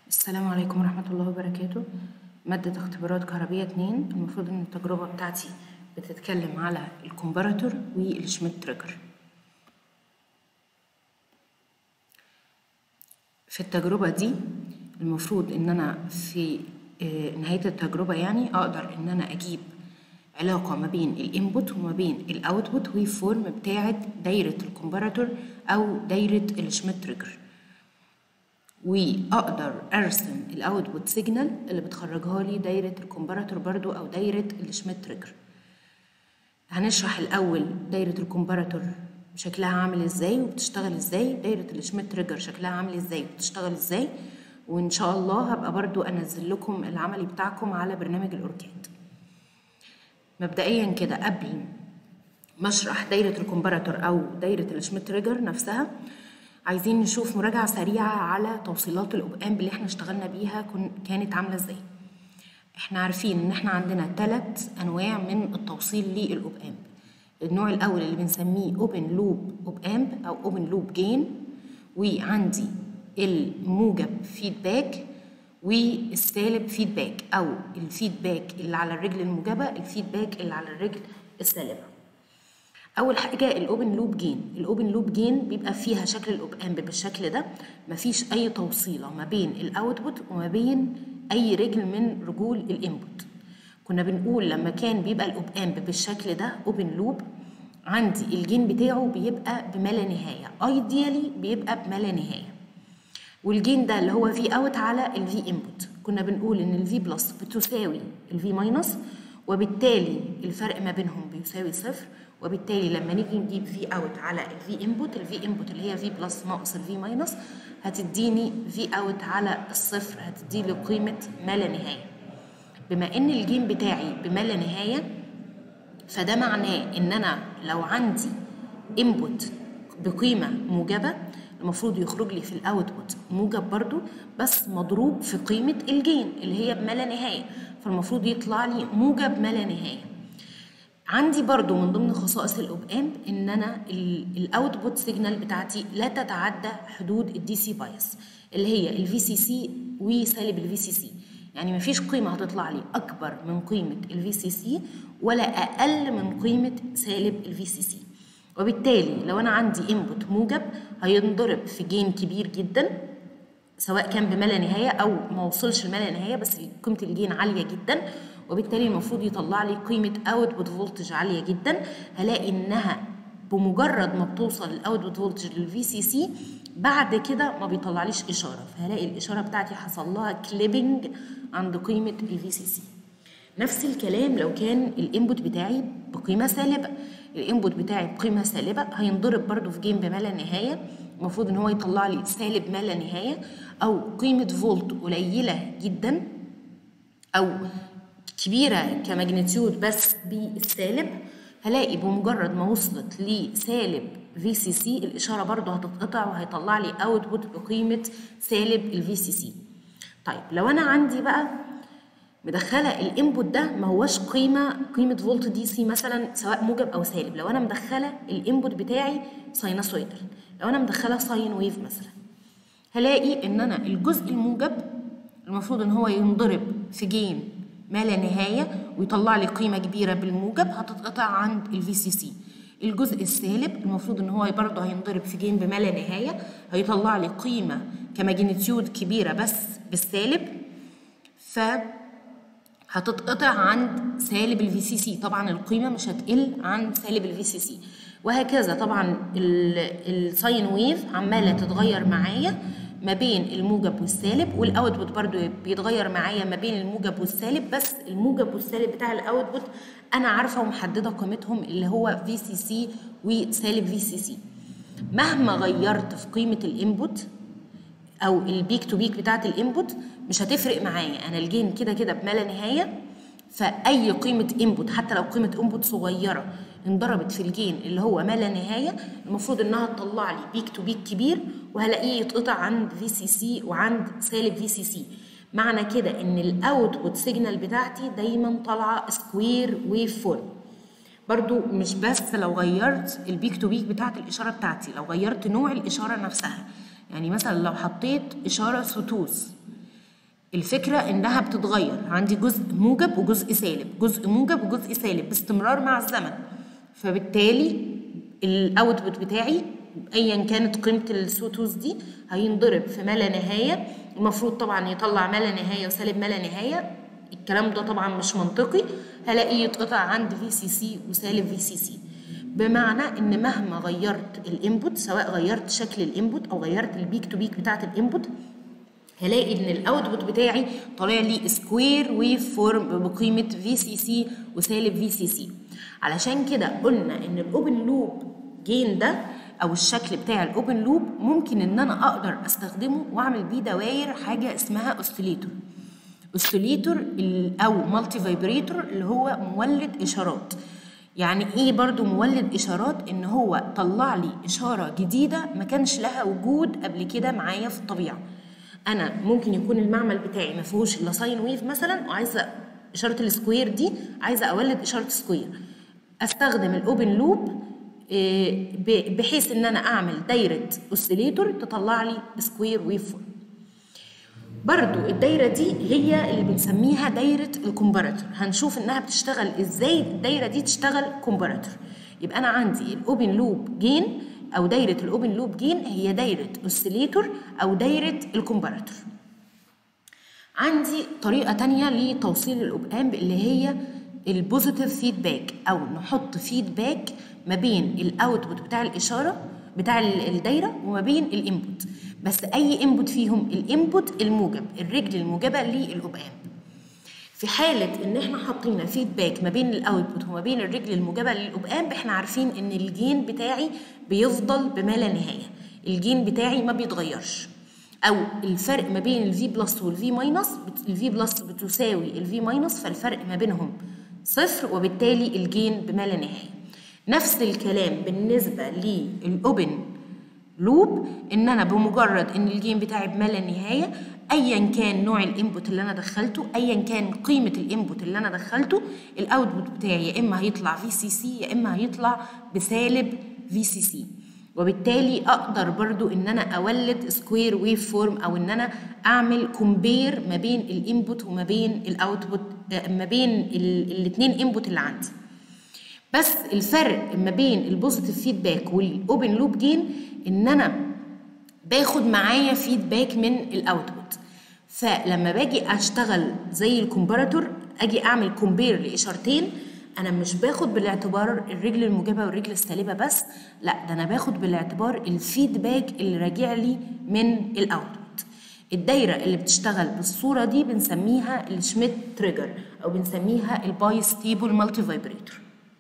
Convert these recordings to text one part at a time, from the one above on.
السلام عليكم ورحمة الله وبركاته مادة اختبارات كهربية اتنين المفروض ان التجربة بتاعتي بتتكلم على الكومباراتور والشميت تريجر في التجربة دي المفروض ان انا في آه، نهاية التجربة يعني اقدر ان انا اجيب علاقة ما بين الانبوت وما بين الاوتبوت ويف فورم بتاعة دايرة الكومباراتور او دايرة الشميت تريجر واقدر ارسم الاوتبوت سيجنال اللي بتخرجها لي دايره الكومباراتور برضو او دايره الشميت تريجر هنشرح الاول دايره الكومباراتور شكلها عامل ازاي وبتشتغل ازاي دايره الشميت تريجر شكلها عامل ازاي وبتشتغل ازاي وان شاء الله هبقى برضو انزل لكم العملي بتاعكم على برنامج الاوركاد مبدئيا كده قبل ما اشرح دايره الكومباراتور او دايره الشميت تريجر نفسها عايزين نشوف مراجعة سريعة على توصيلات الأوبامب اللي احنا اشتغلنا بيها كن كانت عاملة ازاي احنا عارفين ان احنا عندنا ثلاث انواع من التوصيل للأوبامب النوع الاول اللي بنسميه اوبن لوب اوبامب او اوبن لوب جين وعندي الموجب فيدباك والسالب فيدباك او الفيدباك اللي على الرجل الموجبة الفيدباك اللي على الرجل السالبة اول حاجه الاوبن لوب جين الاوبن لوب جين بيبقى فيها شكل الاوب امب بالشكل ده مفيش اي توصيله ما بين الاوتبوت وما بين اي رجل من رجول الانبوت كنا بنقول لما كان بيبقى الاوب امب بالشكل ده اوبن لوب عندي الجين بتاعه بيبقى بما لا نهايه ايديالي بيبقى بما لا نهايه والجين ده اللي هو في اوت على الفي انبوت كنا بنقول ان الفي بلس بتساوي الفي ماينس وبالتالي الفرق ما بينهم بيساوي صفر وبالتالي لما نيجي نجيب في اوت على الفي انبوت الفي انبوت اللي هي في بلس ناقص الفي ماينس هتديني في اوت على الصفر هتديني قيمه ما لا نهايه بما ان الجيم بتاعي بما لا نهايه فده معناه ان انا لو عندي انبوت بقيمه موجبه المفروض يخرج لي في الاوتبوت موجب برضو بس مضروب في قيمه الجين اللي هي بما لا نهايه فالمفروض يطلع لي موجب ما لا نهايه عندي برضو من ضمن خصائص الاوب امب ان انا الاوتبوت سيجنال بتاعتي لا تتعدى حدود الدي سي بايس اللي هي الفي سي سي وسالب الفي سي سي يعني مفيش قيمه هتطلع لي اكبر من قيمه الفي سي سي ولا اقل من قيمه سالب الفي سي سي وبالتالي لو انا عندي انبوت موجب هينضرب في جين كبير جدا سواء كان بما لا نهايه او ما وصلش لما لا نهايه بس قيمه الجين عاليه جدا وبالتالي المفروض يطلع لي قيمه اوتبوت فولتج عاليه جدا هلاقي انها بمجرد ما بتوصل الاوتبوت فولتج للفي سي سي بعد كده ما بيطلعليش اشاره فهلاقي الاشاره بتاعتي حصل لها كليبنج عند قيمه الفي سي سي نفس الكلام لو كان الانبوت بتاعي بقيمه سالبه الانبوت بتاعي بقيمه سالبه هينضرب برده في جيم بما لا نهايه المفروض ان هو يطلع لي سالب ما لا نهايه او قيمه فولت قليله جدا او كبيره كماجنتيود بس بالسالب هلاقي بمجرد ما وصلت لسالب في سي سي الاشاره برضو هتتقطع وهيطلع لي اوتبوت بقيمه سالب الفي سي سي طيب لو انا عندي بقى مدخله الانبوت ده ما هوش قيمه قيمه فولت دي سي مثلا سواء موجب او سالب لو انا مدخله الانبوت بتاعي ساينوسويدال لو انا مدخله ساين ويف مثلا هلاقي ان انا الجزء الموجب المفروض ان هو ينضرب في جين ما لا نهايه ويطلع لي قيمه كبيره بالموجب هتتقطع عند الفي سي سي الجزء السالب المفروض ان هو برضه هينضرب في جين بما لا نهايه هيطلع لي قيمه كماجنتيود كبيره بس بالسالب ف هتتقطع عند سالب الفي سي سي طبعا القيمه مش هتقل عن سالب الفي سي سي وهكذا طبعا الساين ويف عماله تتغير معايا ما بين الموجب والسالب والاوتبوت برضو بيتغير معايا ما بين الموجب والسالب بس الموجب والسالب بتاع الاوتبوت انا عارفه ومحدده قيمتهم اللي هو في سي سي وسالب في سي سي مهما غيرت في قيمه الانبوت او البيك تو بيك بتاعه الانبوت مش هتفرق معايا انا الجين كده كده بما لا نهايه فاي قيمه انبوت حتى لو قيمه انبوت صغيره انضربت في الجين اللي هو ما لا نهايه المفروض انها تطلع لي بيك تو بيك كبير وهلاقيه يتقطع عند في سي سي وعند سالب في سي سي معنى كده ان الاوتبوت سيجنال بتاعتي دايما طالعه سكوير ويف فورم برضو مش بس لو غيرت البيك تو بيك بتاعت الاشاره بتاعتي لو غيرت نوع الاشاره نفسها يعني مثلا لو حطيت اشاره سوتوس الفكرة إنها بتتغير عندي جزء موجب وجزء سالب جزء موجب وجزء سالب باستمرار مع الزمن فبالتالي الاوتبوت بتاعي ايا كانت قيمه السوتوز دي هينضرب في ما لا نهايه المفروض طبعا يطلع ما لا نهايه وسالب ما لا نهايه الكلام ده طبعا مش منطقي هلاقيه يتقطع عند في سي سي وسالب في سي سي بمعنى ان مهما غيرت الانبوت سواء غيرت شكل الانبوت او غيرت البيك تو بيك بتاعه الانبوت هلاقي ان الاوتبوت بتاعي طالع لي سكوير ويف فورم بقيمه في سي سي وسالب في سي سي علشان كده قلنا ان الاوبن لوب جين ده او الشكل بتاع الاوبن لوب ممكن ان انا اقدر استخدمه واعمل بيه دواير حاجه اسمها اوسيليتور اوسيليتور او مالتي فايبريتور اللي هو مولد اشارات يعني ايه برضو مولد اشارات ان هو طلع لي اشاره جديده ما كانش لها وجود قبل كده معايا في الطبيعه انا ممكن يكون المعمل بتاعي ما فيهوش الا ساين ويف مثلا وعايزه اشاره السكوير دي عايزه اولد اشاره سكوير استخدم الاوبن لوب بحيث ان انا اعمل دايره اوسيليتور تطلع لي سكوير ويف فورم برضو الدايره دي هي اللي بنسميها دايره الكومباراتور هنشوف انها بتشتغل ازاي الدايره دي تشتغل كومباراتور يبقى انا عندي الاوبن لوب جين او دايره الاوبن لوب جين هي دايره اوسيليتور او دايره الكومباراتور عندي طريقه تانية لتوصيل الاوب اللي هي البوزيتيف فيدباك او نحط فيدباك ما بين الاوتبوت بتاع الاشاره بتاع الدايره وما بين الانبوت بس اي انبوت فيهم الانبوت الموجب الرجل الموجبه للاوب في حالة إن إحنا حطينا فيدباك ما بين الأوتبوت وما بين الرجل الموجبة للأوب إحنا عارفين إن الجين بتاعي بيفضل بما لا نهاية الجين بتاعي ما بيتغيرش او الفرق ما بين الفي بلس والفي ماينس الفي بلس بتساوي الفي ماينس فالفرق ما بينهم صفر وبالتالي الجين بما لا نهايه نفس الكلام بالنسبه للاوبن لوب ان انا بمجرد ان الجين بتاعي بما لا نهايه ايا كان نوع الانبوت اللي انا دخلته ايا كان قيمه الانبوت اللي انا دخلته الاوتبوت بتاعي يا اما هيطلع في سي سي يا اما هيطلع بسالب في سي سي وبالتالي اقدر برضو ان انا اولد سكوير ويف فورم او ان انا اعمل كومبير ما بين الانبوت وما بين الاوتبوت ما بين الاثنين انبوت اللي عندي بس الفرق ما بين البوزيتيف فيدباك والاوبن لوب جين ان انا باخد معايا فيدباك من الاوتبوت فلما باجي اشتغل زي الكومباراتور اجي اعمل كومبير لاشارتين انا مش باخد بالاعتبار الرجل الموجبه والرجل السالبه بس لا ده انا باخد بالاعتبار الفيدباك اللي راجع لي من الاوتبوت الدايره اللي بتشتغل بالصوره دي بنسميها الشميت تريجر او بنسميها الباي ستيبل مالتي فايبريتور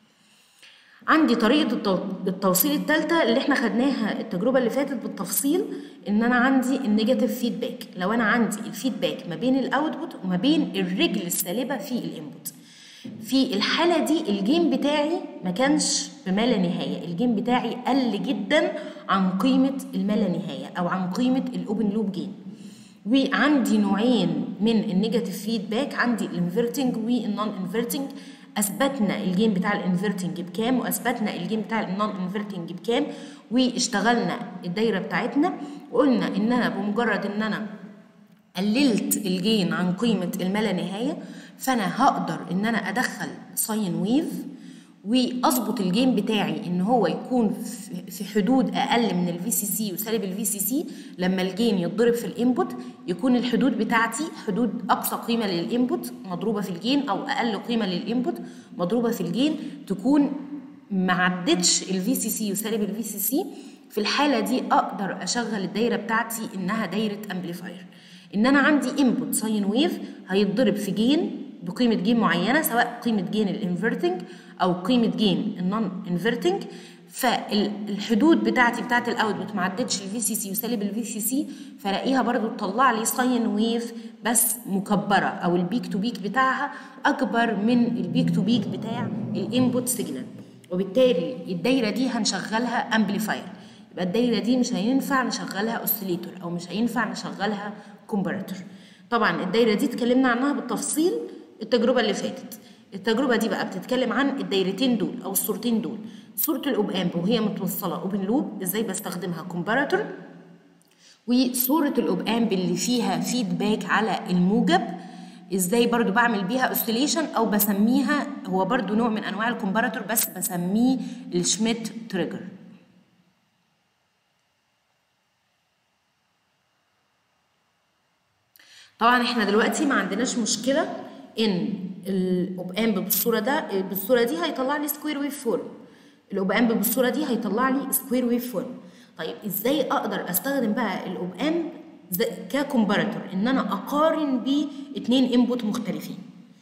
عندي طريقه التوصيل الثالثه اللي احنا خدناها التجربه اللي فاتت بالتفصيل ان انا عندي النيجاتيف فيدباك لو انا عندي الفيدباك ما بين الاوتبوت وما بين الرجل السالبه في الانبوت في الحالة دي الجيم بتاعي ما كانش بما لا نهاية الجيم بتاعي قل جدا عن قيمة الما لا نهاية أو عن قيمة الأوبن لوب جيم وعندي نوعين من النيجاتيف فيدباك عندي الانفرتنج والنون انفرتنج اثبتنا الجيم بتاع الانفرتنج بكام واثبتنا الجيم بتاع النون انفرتنج بكام واشتغلنا الدايره بتاعتنا وقلنا ان انا بمجرد ان انا قللت الجين عن قيمه الما لا نهايه فانا هقدر ان انا ادخل ساين ويف واظبط الجيم بتاعي ان هو يكون في حدود اقل من الفي سي سي وسالب الفي سي سي لما الجيم يتضرب في الانبوت يكون الحدود بتاعتي حدود اقصى قيمه للانبوت مضروبه في الجين او اقل قيمه للانبوت مضروبه في الجين تكون ما عدتش الفي سي سي وسالب الفي سي سي في الحاله دي اقدر اشغل الدايره بتاعتي انها دايره امبليفاير ان انا عندي انبوت ساين ويف هيتضرب في جين بقيمه جين معينه سواء قيمه جين الانفرتنج او قيمه جين النون انفرتنج فالحدود بتاعتي بتاعت الاوتبوت ما عدتش الفي سي سي وسالب الفي سي سي فلاقيها برضو تطلع لي ساين ويف بس مكبره او البيك تو بيك بتاعها اكبر من البيك تو بيك بتاع الانبوت سيجنال وبالتالي الدايره دي هنشغلها امبليفاير يبقى الدايره دي مش هينفع نشغلها اوسيليتور او مش هينفع نشغلها كومباراتور طبعا الدايره دي اتكلمنا عنها بالتفصيل التجربه اللي فاتت التجربه دي بقى بتتكلم عن الدايرتين دول او الصورتين دول صوره الاوب امب وهي متوصله اوبن لوب ازاي بستخدمها كومباراتور وصورة الأوب اللي فيها فيدباك على الموجب ازاي برضو بعمل بيها اوسيليشن او بسميها هو برضو نوع من انواع الكومباراتور بس بسميه الشميت تريجر طبعا احنا دلوقتي ما عندناش مشكله ان الاوب امب بالصوره ده بالصوره دي هيطلع لي سكوير ويف فورم الاوب امب بالصوره دي هيطلع لي سكوير ويف فورم طيب ازاي اقدر استخدم بقى الاوب امب ككومباراتور ان انا اقارن بيه اتنين انبوت مختلفين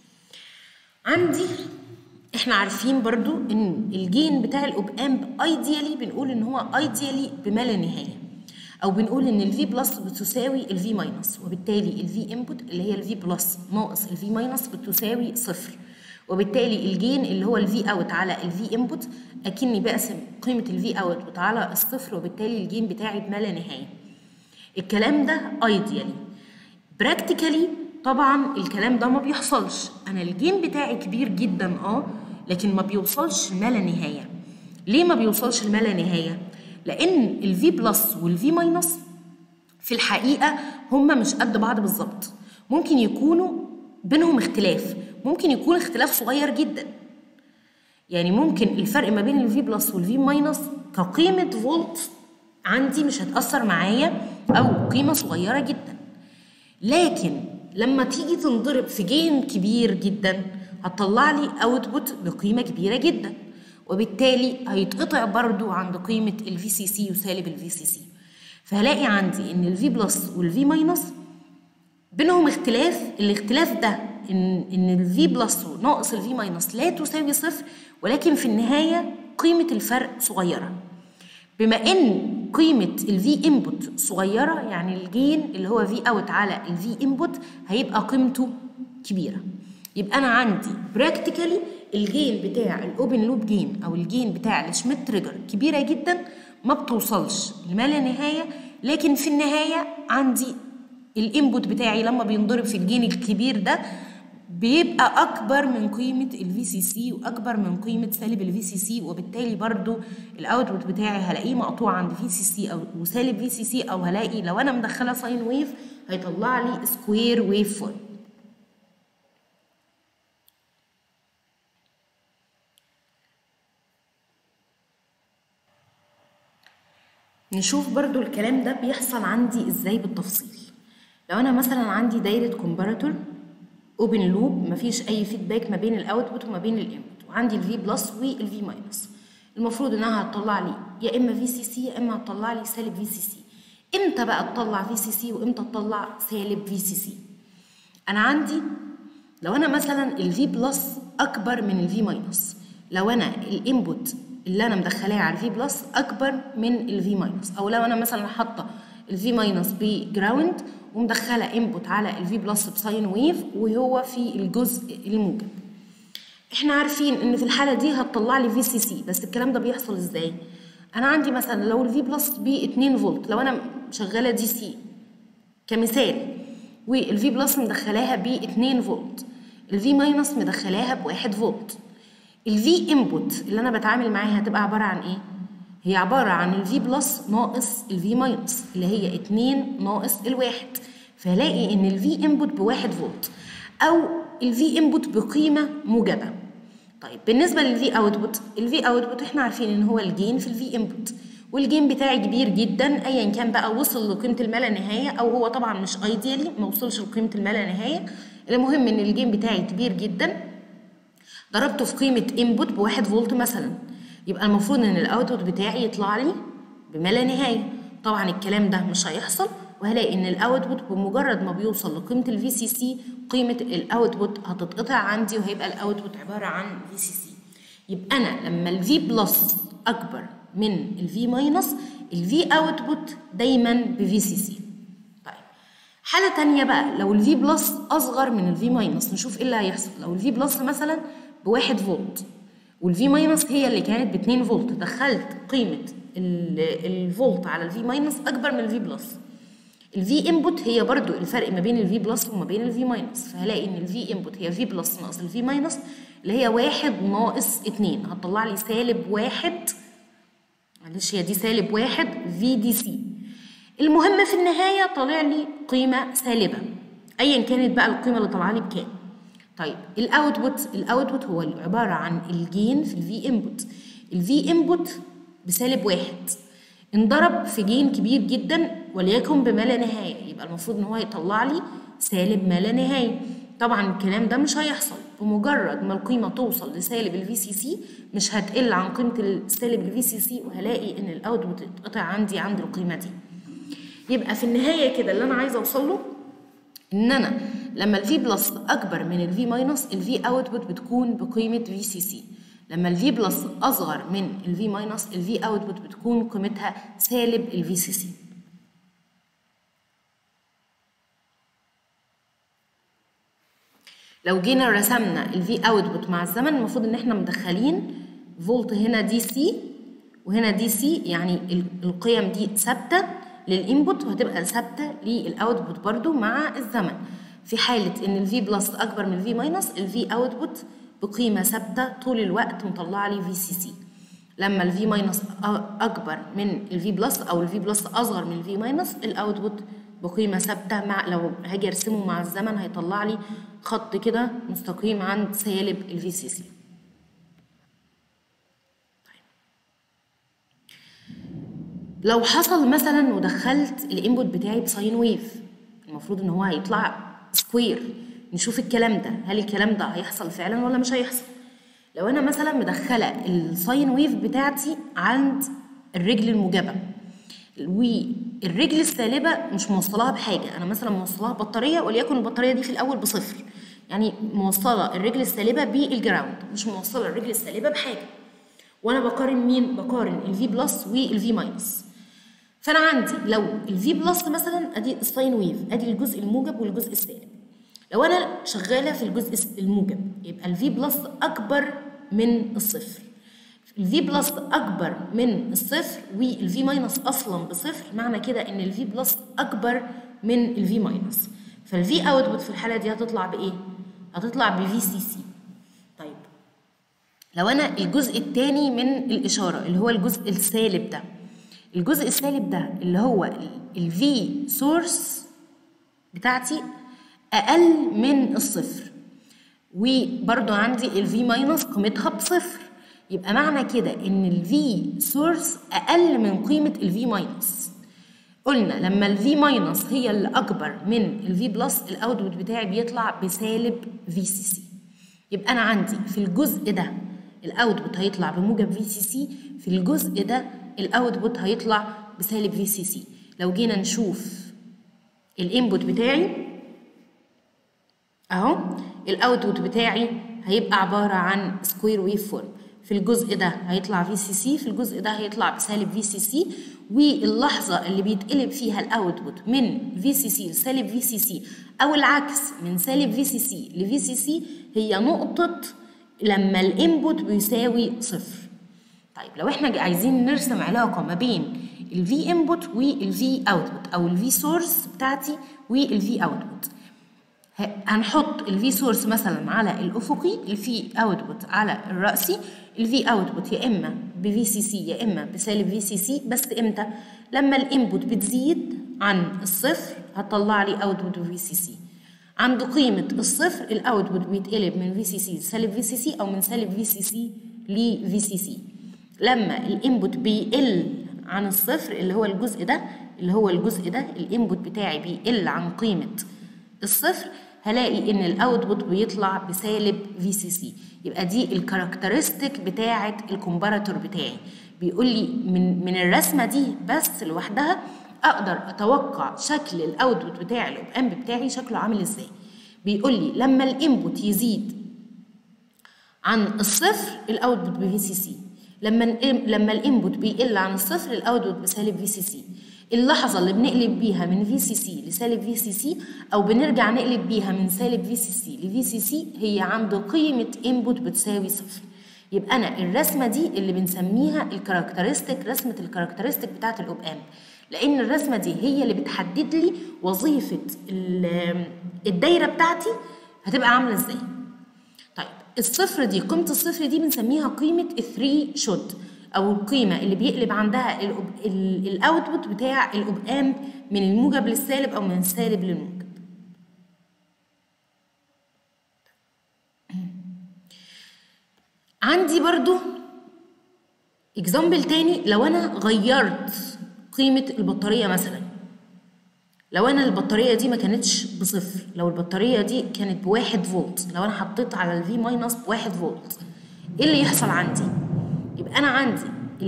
عندي احنا عارفين برضو ان الجين بتاع الاوب امب ايديالي بنقول ان هو ايديالي بما لا نهايه او بنقول ان الفي بلس بتساوي الفي ماينس وبالتالي الفي انبوت اللي هي الفي بلس ناقص الفي ماينس بتساوي صفر وبالتالي الجين اللي هو الفي اوت على الفي انبوت اكني بقسم قيمه الفي اوت على الصفر وبالتالي الجين بتاعي بما لا نهايه الكلام ده ايديالي براكتيكالي طبعا الكلام ده ما بيحصلش انا الجين بتاعي كبير جدا اه لكن ما بيوصلش ما لا نهايه ليه ما بيوصلش لما لا نهايه لان الفي بلس والفي ماينس في الحقيقه هما مش قد بعض بالظبط ممكن يكونوا بينهم اختلاف ممكن يكون اختلاف صغير جدا يعني ممكن الفرق ما بين الفي بلس والفي ماينس كقيمه فولت عندي مش هتاثر معايا او قيمه صغيره جدا لكن لما تيجي تنضرب في جين كبير جدا هتطلع لي اوتبوت بقيمه كبيره جدا وبالتالي هيتقطع برضو عند قيمة الفي سي سي وسالب الفي سي سي فهلاقي عندي ان الفي بلس والفي ماينس بينهم اختلاف الاختلاف ده ان ان الفي بلس ناقص الفي ماينس لا تساوي صفر ولكن في النهاية قيمة الفرق صغيرة بما ان قيمة الفي انبوت صغيرة يعني الجين اللي هو في اوت على الفي انبوت هيبقى قيمته كبيرة يبقى انا عندي براكتيكالي الجين بتاع الاوبن لوب جين او الجين بتاع الشميت تريجر كبيره جدا ما بتوصلش لما لا نهايه لكن في النهايه عندي الانبوت بتاعي لما بينضرب في الجين الكبير ده بيبقى اكبر من قيمه الفي سي سي واكبر من قيمه سالب الفي سي سي وبالتالي برضو الاوتبوت بتاعي هلاقيه مقطوع عند في سي سي او وسالب في سي سي او هلاقي لو انا مدخله ساين ويف هيطلع لي سكوير ويف فورم نشوف برضو الكلام ده بيحصل عندي ازاي بالتفصيل لو انا مثلا عندي دايره كومباراتور اوبن لوب مفيش اي فيدباك ما بين الاوتبوت وما بين الانبوت وعندي الفي بلس والفي ماينس المفروض انها هتطلع لي يا اما في سي سي يا اما هتطلع لي سالب في سي سي امتى بقى تطلع في سي سي وامتى تطلع سالب في سي سي انا عندي لو انا مثلا الفي بلس اكبر من الفي ماينس لو انا الانبوت اللي انا مدخلاه على الفي بلس اكبر من الفي ماينس او لو انا مثلا حاطه الفي ماينس بجراوند ومدخله انبوت على الفي بلس بساين ويف وهو في الجزء الموجب احنا عارفين ان في الحاله دي هتطلع لي في سي سي بس الكلام ده بيحصل ازاي انا عندي مثلا لو الفي بلس ب 2 فولت لو انا شغاله دي سي كمثال والفي بلس مدخلاها ب 2 فولت الفي ماينس مدخلاها ب 1 فولت الفي انبوت اللي انا بتعامل معاها هتبقى عباره عن ايه هي عباره عن الفي بلس ناقص الفي ماينس اللي هي 2 ناقص الواحد فهلاقي ان الفي انبوت بواحد فولت او الفي انبوت بقيمه موجبه طيب بالنسبه للفي اوتبوت الفي اوتبوت احنا عارفين ان هو الجين في الفي انبوت والجين بتاعي كبير جدا ايا كان بقى وصل لقيمه الملا نهايه او هو طبعا مش ايديالي ما وصلش لقيمه الملا نهايه المهم ان الجين بتاعي كبير جدا ضربته في قيمة انبوت بواحد فولت مثلا يبقى المفروض ان الاوتبوت بتاعي يطلع لي بما لا نهاية طبعا الكلام ده مش هيحصل وهلاقي ان الاوتبوت بمجرد ما بيوصل لقيمة الفي سي سي قيمة الاوتبوت هتتقطع عندي وهيبقى الاوتبوت عبارة عن في سي سي يبقى انا لما الفي بلس اكبر من الفي ماينس الفي اوتبوت دايما بفي سي سي طيب حالة تانية بقى لو الفي بلس أصغر من الفي ماينس نشوف إيه اللي هيحصل لو الفي بلس مثلا بواحد فولت والفي ماينس هي اللي كانت ب 2 فولت دخلت قيمة الفولت على الفي ماينس أكبر من الفي بلس الفي انبوت هي برضو الفرق ما بين الفي بلس وما بين الفي ماينس فهلاقي ان الفي انبوت هي في بلس ناقص الفي ماينس اللي هي واحد ناقص اتنين هتطلع لي سالب واحد معلش هي دي سالب واحد في دي سي المهم في النهايه طالع لي قيمه سالبه ايا كانت بقى القيمه اللي طالعه لي بكام طيب الاوتبوت الاوتبوت هو عباره عن الجين في الفي انبوت الفي انبوت بسالب واحد انضرب في جين كبير جدا وليكن بما لا نهايه يبقى المفروض ان هو يطلع لي سالب ما لا نهايه طبعا الكلام ده مش هيحصل بمجرد ما القيمه توصل لسالب الفي سي سي مش هتقل عن قيمه السالب الفي سي سي وهلاقي ان الاوتبوت اتقطع عندي عند القيمه دي يبقى في النهايه كده اللي انا عايزه اوصل له ان انا لما الفي بلس اكبر من الفي ماينس الفي اوتبوت بتكون بقيمه في سي سي لما الفي بلس اصغر من الفي ماينس الفي اوتبوت بتكون قيمتها سالب الفي سي سي لو جينا رسمنا الفي اوتبوت مع الزمن المفروض ان احنا مدخلين فولت هنا دي سي وهنا دي سي يعني القيم دي ثابته للانبوت وهتبقى ثابته للاوتبوت برضو مع الزمن في حاله ان الفي بلس اكبر من الفي ماينس الفي اوتبوت بقيمه ثابته طول الوقت مطلعه لي في سي سي لما الفي ماينس اكبر من الفي بلس او الفي بلس اصغر من الفي ماينس الاوتبوت بقيمه ثابته مع لو هاجي ارسمه مع الزمن هيطلع لي خط كده مستقيم عند سالب الفي سي سي لو حصل مثلا ودخلت الانبوت بتاعي بساين ويف المفروض ان هو هيطلع سكوير نشوف الكلام ده هل الكلام ده هيحصل فعلا ولا مش هيحصل لو انا مثلا مدخله الساين ويف بتاعتي عند الرجل الموجبه والرجل السالبه مش موصلاها بحاجه انا مثلا موصلاها بطاريه وليكن البطاريه دي في الاول بصفر يعني موصله الرجل السالبه بالجراوند مش موصله الرجل السالبه بحاجه وانا بقارن مين بقارن الفي بلس والفي ماينس فانا عندي لو الفي بلس مثلا ادي الساين ويف ادي الجزء الموجب والجزء السالب لو انا شغاله في الجزء الموجب يبقى الفي بلس اكبر من الصفر الفي بلس اكبر من الصفر والفي ماينس اصلا بصفر معنى كده ان الفي بلس اكبر من الفي ماينس فالفي اوتبوت في الحاله دي هتطلع بايه هتطلع بفي سي سي طيب لو انا الجزء الثاني من الاشاره اللي هو الجزء السالب ده الجزء السالب ده اللي هو الفي سورس بتاعتي اقل من الصفر وبرضو عندي الفي ماينس قيمتها بصفر يبقى معنى كده ان الفي سورس اقل من قيمه الفي ماينس قلنا لما الفي ماينس هي اللي اكبر من الفي بلس الاوتبوت بتاعي بيطلع بسالب في سي سي يبقى انا عندي في الجزء ده الاوتبوت هيطلع بموجب في سي سي في الجزء ده الاوتبوت هيطلع بسالب في سي سي لو جينا نشوف الانبوت بتاعي اهو الاوتبوت بتاعي هيبقى عباره عن سكوير ويف فورم في الجزء ده هيطلع في سي سي في الجزء ده هيطلع بسالب في سي سي واللحظه اللي بيتقلب فيها الاوتبوت من في سي سي لسالب في سي سي او العكس من سالب في سي سي لفي سي سي هي نقطه لما الانبوت بيساوي صفر طيب لو احنا عايزين نرسم علاقه ما بين الفي انبوت والفي اوتبوت او الفي سورس بتاعتي والفي اوتبوت هنحط الفي سورس مثلا على الافقي الفي اوتبوت على الراسي الفي اوتبوت يا اما بفي سي سي يا اما بسالب في سي سي بس امتى لما الانبوت بتزيد عن الصفر هتطلع لي اوتبوت في سي سي عند قيمة الصفر الاوتبوت بيتقلب من في سي سي لسالب في سي سي او من سالب في سي سي لفي سي سي لما الانبوت بيقل عن الصفر اللي هو الجزء ده اللي هو الجزء ده الانبوت بتاعي بيقل عن قيمة الصفر هلاقي ان الاوتبوت بيطلع بسالب في سي سي يبقى دي الكاركترستيك بتاعه الكومباراتور بتاعي بيقول لي من من الرسمه دي بس لوحدها اقدر اتوقع شكل الاوتبوت بتاع الاوب بتاعي شكله عامل ازاي بيقول لي لما الانبوت يزيد عن الصفر الاوتبوت بفي سي سي لما لما الانبوت بيقل عن الصفر الاوتبوت بسالب في سي سي اللحظة اللي بنقلب بيها من في سي سي لسالب في سي سي أو بنرجع نقلب بيها من سالب في سي سي لفي سي سي هي عند قيمة انبوت بتساوي صفر يبقى أنا الرسمة دي اللي بنسميها الكاركترستيك رسمة الكاركترستيك بتاعة الأوب أمب لأن الرسمة دي هي اللي بتحدد لي وظيفة الدايرة بتاعتي هتبقى عاملة ازاي طيب الصفر دي قيمة الصفر دي بنسميها قيمة الثري شوت او القيمه اللي بيقلب عندها الاوتبوت بتاع الاوب امب من الموجب للسالب او من السالب للموجب عندي برضو اكزامبل تاني لو انا غيرت قيمه البطاريه مثلا لو انا البطاريه دي ما كانتش بصفر لو البطاريه دي كانت بواحد فولت لو انا حطيت على الفي ماينس بواحد فولت ايه اللي يحصل عندي يبقى انا عندي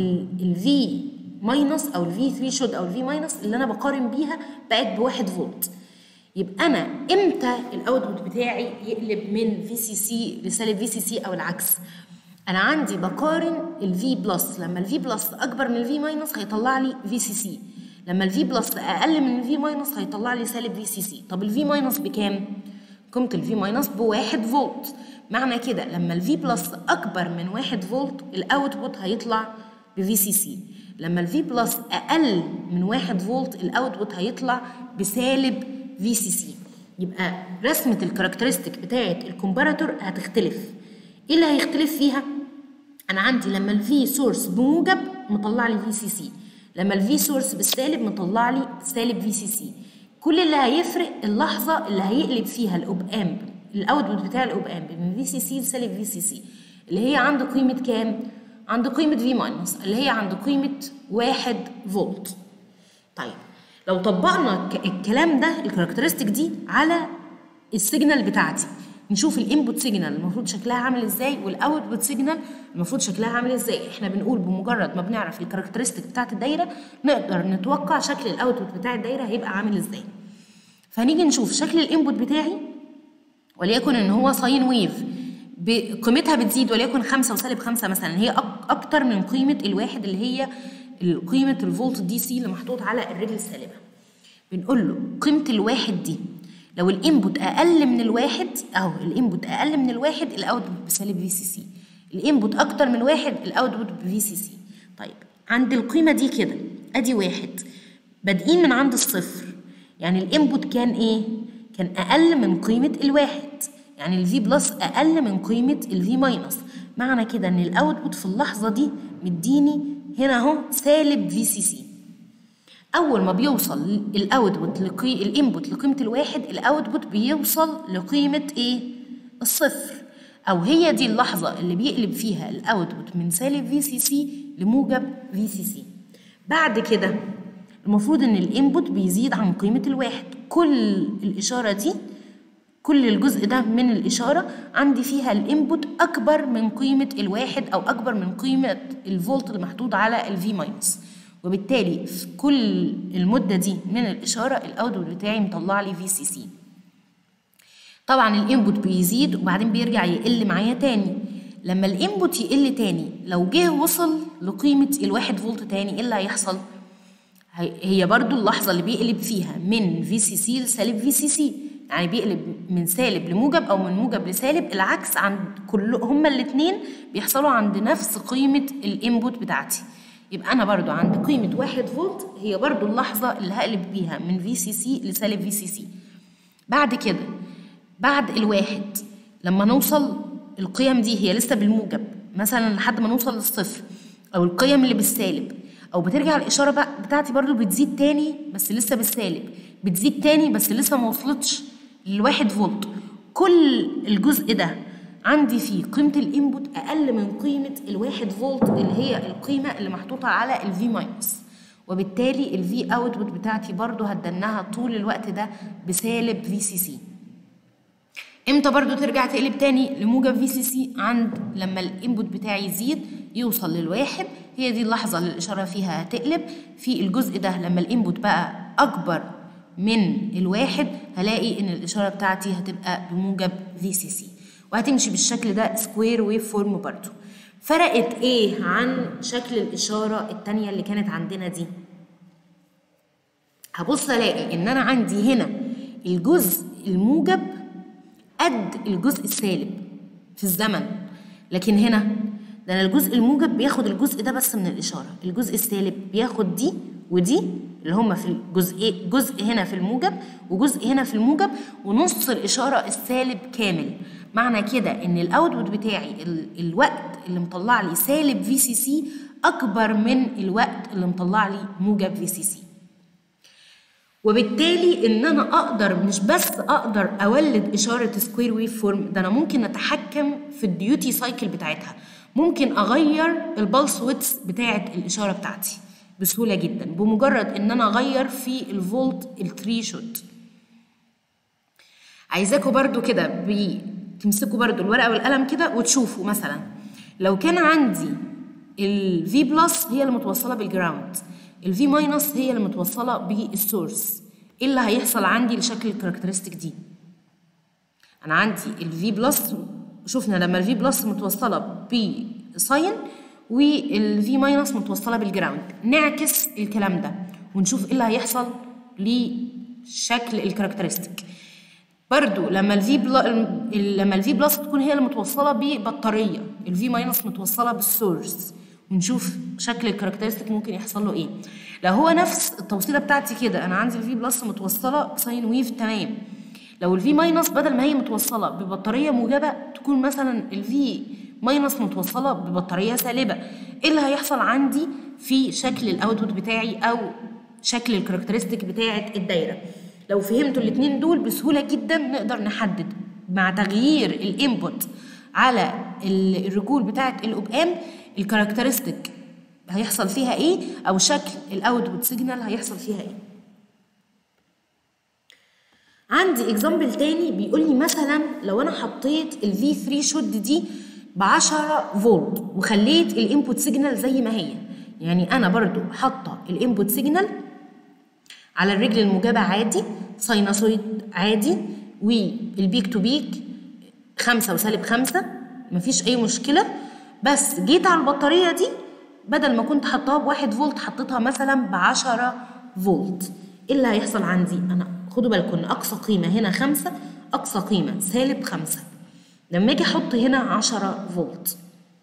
الفي ماينس او الفي 3 شود او الفي ماينس اللي انا بقارن بيها بقت بواحد فولت يبقى انا امتى الاوتبوت بتاعي يقلب من في سي سي لسالب في سي سي او العكس انا عندي بقارن الفي بلس لما الفي بلس اكبر من الفي ماينس هيطلع لي في سي سي لما الفي بلس اقل من الفي ماينس هيطلع لي سالب في سي سي طب الفي ماينس بكام قيمه الفي ماينس بواحد فولت معنى كده لما الفي بلس اكبر من واحد فولت الاوتبوت هيطلع بفي سي سي لما الفي بلس اقل من واحد فولت الاوتبوت هيطلع بسالب في سي سي يبقى رسمه الكاركترستيك بتاعه الكومباراتور هتختلف ايه اللي هيختلف فيها انا عندي لما الفي سورس بموجب مطلع لي في سي سي لما الفي سورس بالسالب مطلع لي سالب في سي سي كل اللي هيفرق اللحظه اللي هيقلب فيها الاوب امب الاوتبوت بتاع الاوب امب من في سي سي لسالب في سي سي اللي هي عند قيمه كام عند قيمه في ماينس اللي هي عند قيمه واحد فولت طيب لو طبقنا الكلام ده الكاركترستيك دي على السيجنال بتاعتي نشوف الانبوت سيجنال المفروض شكلها عامل ازاي والاوتبوت سيجنال المفروض شكلها عامل ازاي احنا بنقول بمجرد ما بنعرف الكاركترستيك بتاعت الدايره نقدر نتوقع شكل الاوتبوت بتاع الدايره هيبقى عامل ازاي فهنيجي نشوف شكل الانبوت بتاعي وليكن ان هو ساين ويف قيمتها بتزيد وليكن 5 وسالب 5 مثلا هي اكتر من قيمه الواحد اللي هي قيمه الفولت دي سي اللي محطوط على الرجل السالبه بنقول له قيمه الواحد دي لو الانبوت اقل من الواحد اهو الانبوت اقل من الواحد الاوتبوت بسالب في سي سي الانبوت اكتر من واحد الاوتبوت بفي سي سي طيب عند القيمه دي كده ادي واحد بادئين من عند الصفر يعني الانبوت كان ايه كان اقل من قيمه الواحد يعني الفي بلس اقل من قيمه الفي ماينس معنى كده ان الاوتبوت في اللحظه دي مديني هنا اهو سالب في سي سي اول ما بيوصل الاوتبوت لقي... الانبوت لقيمه الواحد الاوتبوت بيوصل لقيمه ايه الصفر او هي دي اللحظه اللي بيقلب فيها الاوتبوت من سالب في سي سي لموجب في سي سي بعد كده المفروض ان الانبوت بيزيد عن قيمه الواحد كل الاشاره دي كل الجزء ده من الإشارة عندي فيها الإنبوت أكبر من قيمة الواحد أو أكبر من قيمة الفولت المحطوط على الفي ماينس وبالتالي في كل المدة دي من الإشارة الأوتبوت بتاعي مطلع لي في سي سي طبعا الانبوت بيزيد وبعدين بيرجع يقل معايا تاني لما الانبوت يقل تاني لو جه وصل لقيمة الواحد فولت تاني ايه اللي هيحصل؟ هي برضو اللحظة اللي بيقلب فيها من في سي سي لسالب في سي سي يعني بيقلب من سالب لموجب او من موجب لسالب العكس عند كل هما الاثنين بيحصلوا عند نفس قيمة الانبوت بتاعتي يبقى انا برضو عند قيمة واحد فولت هي برضو اللحظة اللي هقلب بيها من في سي سي لسالب في سي سي بعد كده بعد الواحد لما نوصل القيم دي هي لسه بالموجب مثلا لحد ما نوصل للصفر او القيم اللي بالسالب او بترجع الاشاره بقى بتاعتي برضو بتزيد تاني بس لسه بالسالب بتزيد تاني بس لسه ما وصلتش للواحد فولت كل الجزء ده عندي فيه قيمة الانبوت أقل من قيمة الواحد فولت اللي هي القيمة اللي محطوطة على الفي ماينس وبالتالي الفي اوتبوت بتاعتي برضو هتدنها طول الوقت ده بسالب في سي سي امتى برضو ترجع تقلب تاني لموجب في سي سي عند لما الانبوت بتاعي يزيد يوصل للواحد هي دي اللحظة اللي الإشارة فيها هتقلب في الجزء ده لما الانبوت بقى أكبر من الواحد هلاقي إن الإشارة بتاعتي هتبقى بموجب في سي سي وهتمشي بالشكل ده سكوير ويف فورم برضو فرقت ايه عن شكل الإشارة التانية اللي كانت عندنا دي هبص الاقي ان انا عندي هنا الجزء الموجب قد الجزء السالب في الزمن لكن هنا ده انا الجزء الموجب بياخد الجزء ده بس من الاشاره الجزء السالب بياخد دي ودي اللي هما في الجزء جزء هنا في الموجب وجزء هنا في الموجب ونص الاشاره السالب كامل معنى كده ان الاوتبوت بتاعي ال الوقت اللي مطلع لي سالب في سي سي اكبر من الوقت اللي مطلع لي موجب في سي سي وبالتالي ان انا اقدر مش بس اقدر اولد اشاره سكوير ويف فورم ده انا ممكن اتحكم في الديوتي سايكل بتاعتها ممكن اغير البلس ويتس بتاعه الاشاره بتاعتي بسهوله جدا بمجرد ان انا اغير في الفولت التري شوت عايزاكم برضو كده تمسكوا برضو الورقه والقلم كده وتشوفوا مثلا لو كان عندي الفي بلس هي اللي متوصله بالجراوند الفي ماينس هي اللي متوصله بالسورس ايه اللي هيحصل عندي لشكل الكاركترستيك دي انا عندي الفي بلس شفنا لما الفي بلس متوصله بساين والفي ماينس متوصله بالجراوند نعكس الكلام ده ونشوف ايه اللي هيحصل لشكل الكاركترستيك برضو لما الفي بلا... لما الفي بلس تكون هي اللي متوصله ببطاريه الفي ماينس متوصله بالسورس ونشوف شكل الكاركترستيك ممكن يحصل له ايه لو هو نفس التوصيله بتاعتي كده انا عندي الفي بلس متوصله بساين ويف تمام لو الفي ماينس بدل ما هي متوصله ببطاريه موجبه تكون مثلا الفي ماينس متوصله ببطاريه سالبه ايه اللي هيحصل عندي في شكل الاوتبوت بتاعي او شكل الكاركترستيك بتاعه الدايره لو فهمتوا الاثنين دول بسهوله جدا نقدر نحدد مع تغيير الانبوت على الرجول بتاعه الاوبام الكاركترستيك هيحصل فيها ايه او شكل الاوتبوت سيجنال هيحصل فيها ايه عندي اكزامبل تاني بيقول لي مثلا لو انا حطيت الفي 3 شود دي ب 10 فولت وخليت الانبوت سيجنال زي ما هي يعني انا برضو حاطه الانبوت سيجنال على الرجل الموجبه عادي سايناسويد عادي والبيك تو بيك خمسة وسالب خمسة مفيش أي مشكلة بس جيت على البطارية دي بدل ما كنت حطاها بواحد فولت حطيتها مثلا بعشرة فولت ايه اللي هيحصل عندي انا خدوا بالكم ان اقصى قيمة هنا خمسة اقصى قيمة سالب خمسة لما اجي احط هنا عشرة فولت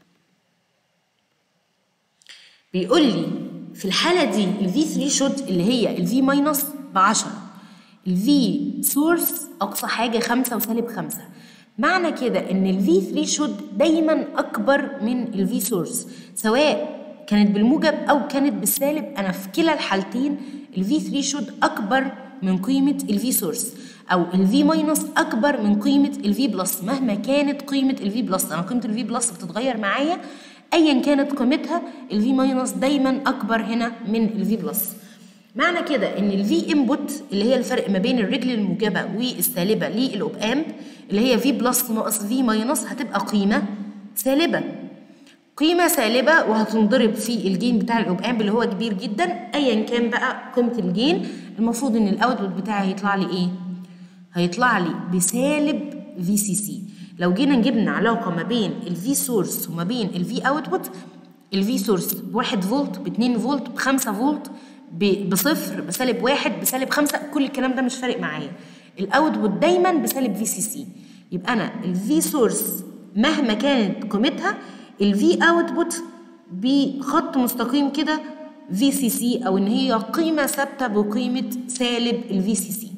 بيقول لي في الحالة دي الفي 3 شوت اللي هي الفي ماينس بعشرة الفي سورس اقصى حاجة خمسة وسالب خمسة معنى كده ان الفي 3 شوت دايما اكبر من الفي سورس سواء كانت بالموجب او كانت بالسالب انا في كلا الحالتين الفي 3 شود اكبر من قيمه الفي سورس او الفي ماينس اكبر من قيمه الفي بلس مهما كانت قيمه الفي بلس انا قيمه الفي بلس بتتغير معايا ايا كانت قيمتها الفي ماينس دايما اكبر هنا من الفي بلس معنى كده ان الفي انبوت اللي هي الفرق ما بين الرجل الموجبه والسالبه للاوب امب اللي هي في بلس ناقص في ماينس هتبقى قيمه سالبه قيمة سالبة وهتنضرب في الجين بتاع الأوب أمب اللي هو كبير جدا أيا كان بقى قيمة الجين المفروض إن الأوتبوت بتاعي هيطلع لي إيه؟ هيطلع لي بسالب في سي سي لو جينا جبنا علاقة ما بين الفي سورس وما بين الفي اوتبوت الفي سورس بواحد فولت باتنين فولت بخمسة فولت بصفر بسالب واحد بسالب خمسة كل الكلام ده مش فارق معايا الاوتبوت دايما بسالب في سي سي يبقى انا الفي سورس مهما كانت قيمتها الفي اوتبوت بخط مستقيم كده في سي سي او ان هي قيمه ثابته بقيمه سالب الفي سي سي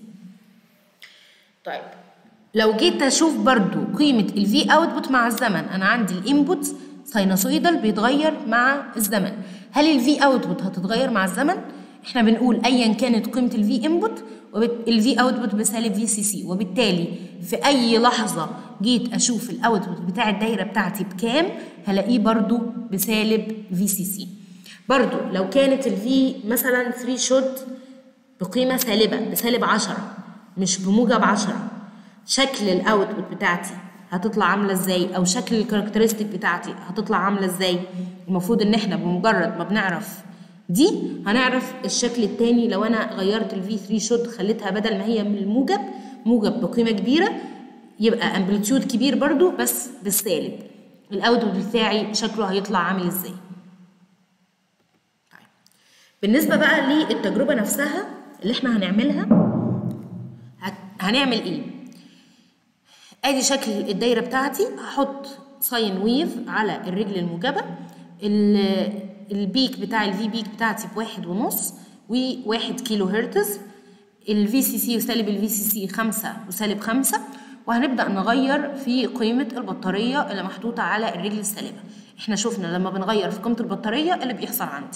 طيب لو جيت اشوف برضو قيمه الفي اوتبوت مع الزمن انا عندي الانبوت ساينوسويدال بيتغير مع الزمن هل الفي اوتبوت هتتغير مع الزمن احنا بنقول ايا كانت قيمه الفي انبوت الفي اوتبوت بسالب في سي سي وبالتالي في اي لحظه جيت اشوف الاوتبوت بتاع الدايره بتاعتي بكام هلاقيه برضو بسالب في سي سي برضو لو كانت الفي مثلا 3 شوت بقيمه سالبه بسالب 10 مش بموجب 10 شكل الاوتبوت بتاعتي هتطلع عامله ازاي او شكل الكاركترستيك بتاعتي هتطلع عامله ازاي المفروض ان احنا بمجرد ما بنعرف دي هنعرف الشكل التاني لو انا غيرت الفي 3 شوت خليتها بدل ما هي من الموجب موجب بقيمه كبيره يبقى امبليتيود كبير برضو بس بالسالب الاوتبوت بتاعي شكله هيطلع عامل ازاي طيب. بالنسبه بقى للتجربه نفسها اللي احنا هنعملها هنعمل ايه ادي شكل الدايره بتاعتي هحط ساين ويف على الرجل الموجبه البيك بتاع الفي بيك بتاعتي بواحد ونص وواحد كيلو هرتز الفي سي سي وسالب الفي سي سي خمسة وسالب خمسة وهنبدأ نغير في قيمة البطارية اللي محطوطة على الرجل السالبة احنا شفنا لما بنغير في قيمه البطاريه اللي بيحصل عندي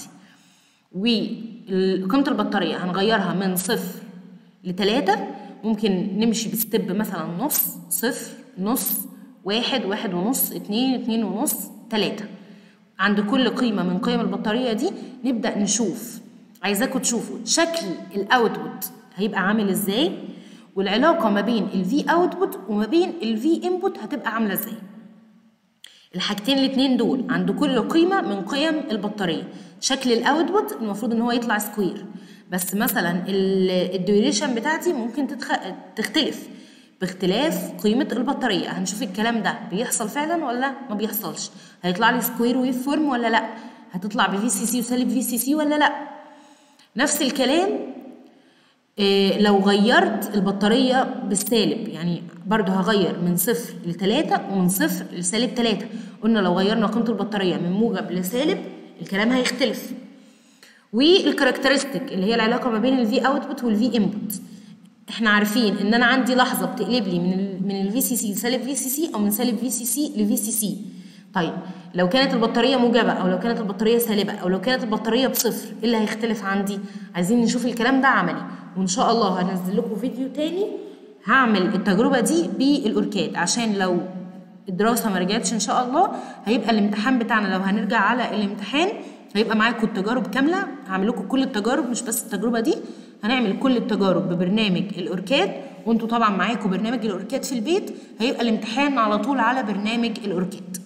وقيمه البطاريه هنغيرها من صفر لتلاتة ممكن نمشي بستيب مثلا نص صفر نص واحد واحد ونص اتنين اتنين ونص تلاتة عند كل قيمة من قيم البطارية دي نبدأ نشوف عايزاكم تشوفوا شكل الاوتبوت هيبقى عامل ازاي والعلاقة ما بين الفي اوتبوت وما بين الفي انبوت هتبقى عاملة ازاي الحاجتين الاتنين دول عند كل قيمة من قيم البطارية شكل الاوتبوت المفروض ان هو يطلع سكوير بس مثلا الديوريشن بتاعتي ممكن تتخ... تختلف باختلاف قيمة البطارية هنشوف الكلام ده بيحصل فعلا ولا ما بيحصلش هيطلع لي سكوير ويف فورم ولا لا هتطلع بفي سي سي وسالب في سي سي ولا لا نفس الكلام إيه لو غيرت البطارية بالسالب يعني برضو هغير من صفر لتلاتة ومن صفر لسالب تلاتة قلنا لو غيرنا قيمة البطارية من موجب لسالب الكلام هيختلف والكاركترستيك اللي هي العلاقة ما بين الفي اوتبوت والفي انبوت احنا عارفين ان انا عندي لحظة بتقلب لي من ال من الفي سي سي لسالب في سي سي او من سالب في سي سي لفي سي سي طيب لو كانت البطارية موجبة أو لو كانت البطارية سالبة أو لو كانت البطارية بصفر إيه اللي هيختلف عندي؟ عايزين نشوف الكلام ده عملي وإن شاء الله هنزل لكم فيديو تاني هعمل التجربة دي بالأوركاد عشان لو الدراسة ما رجعتش إن شاء الله هيبقى الامتحان بتاعنا لو هنرجع على الامتحان هيبقى معاكم التجارب كاملة هعمل لكم كل التجارب مش بس التجربة دي هنعمل كل التجارب ببرنامج الأوركاد وانتوا طبعا معاكم برنامج الأوركاد في البيت هيبقى الامتحان على طول على برنامج الأوركاد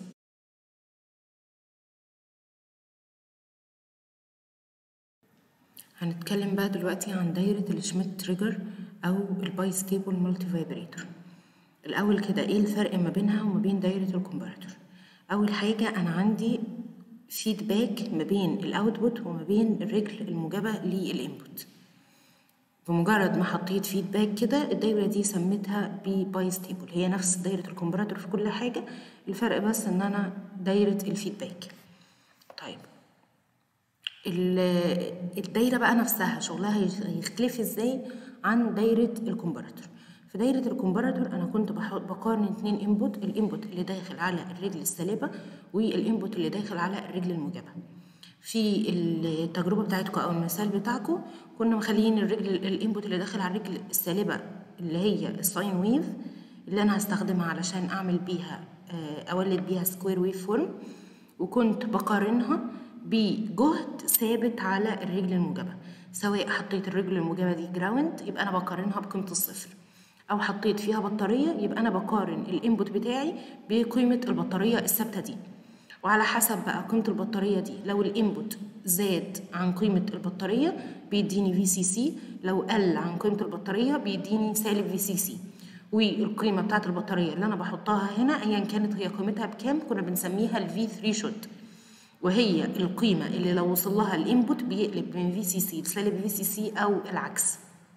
هنتكلم بقى دلوقتي عن دايرة الشميت تريجر أو الباي ستيبل مالتي فايبريتور الأول كده إيه الفرق ما بينها وما بين دايرة الكمبراتور أول حاجة أنا عندي فيدباك ما بين الأوتبوت وما بين الرجل الموجبة للإنبوت بمجرد ما حطيت فيدباك كده الدايرة دي سميتها بباي ستيبل هي نفس دايرة الكمبراتور في كل حاجة الفرق بس إن أنا دايرة الفيدباك طيب الدايره بقى نفسها شغلها هيختلف ازاي عن دايره الكمبراتور في دايره الكمبراتور انا كنت بقارن اتنين انبوت الانبوت اللي داخل على الرجل السالبه والانبوت اللي داخل على الرجل الموجبه في التجربه بتاعتكم او المثال بتاعكم كنا مخليين الرجل الانبوت اللي داخل على الرجل السالبه اللي هي الساين ويف اللي انا هستخدمها علشان اعمل بيها اولد بيها سكوير ويف فورم وكنت بقارنها بجهد ثابت على الرجل الموجبة سواء حطيت الرجل الموجبة دي جراوند يبقى أنا بقارنها بقيمة الصفر أو حطيت فيها بطارية يبقى أنا بقارن الإنبوت بتاعي بقيمة البطارية الثابتة دي وعلى حسب بقى قيمة البطارية دي لو الإنبوت زاد عن قيمة البطارية بيديني في سي سي لو قل عن قيمة البطارية بيديني سالب في سي سي والقيمة بتاعت البطارية اللي أنا بحطها هنا أيا كانت هي قيمتها بكام كنا بنسميها الفي ثريشولد وهي القيمة اللي لو وصل لها الانبوت بيقلب من في سي سي لسالب في سي سي أو العكس.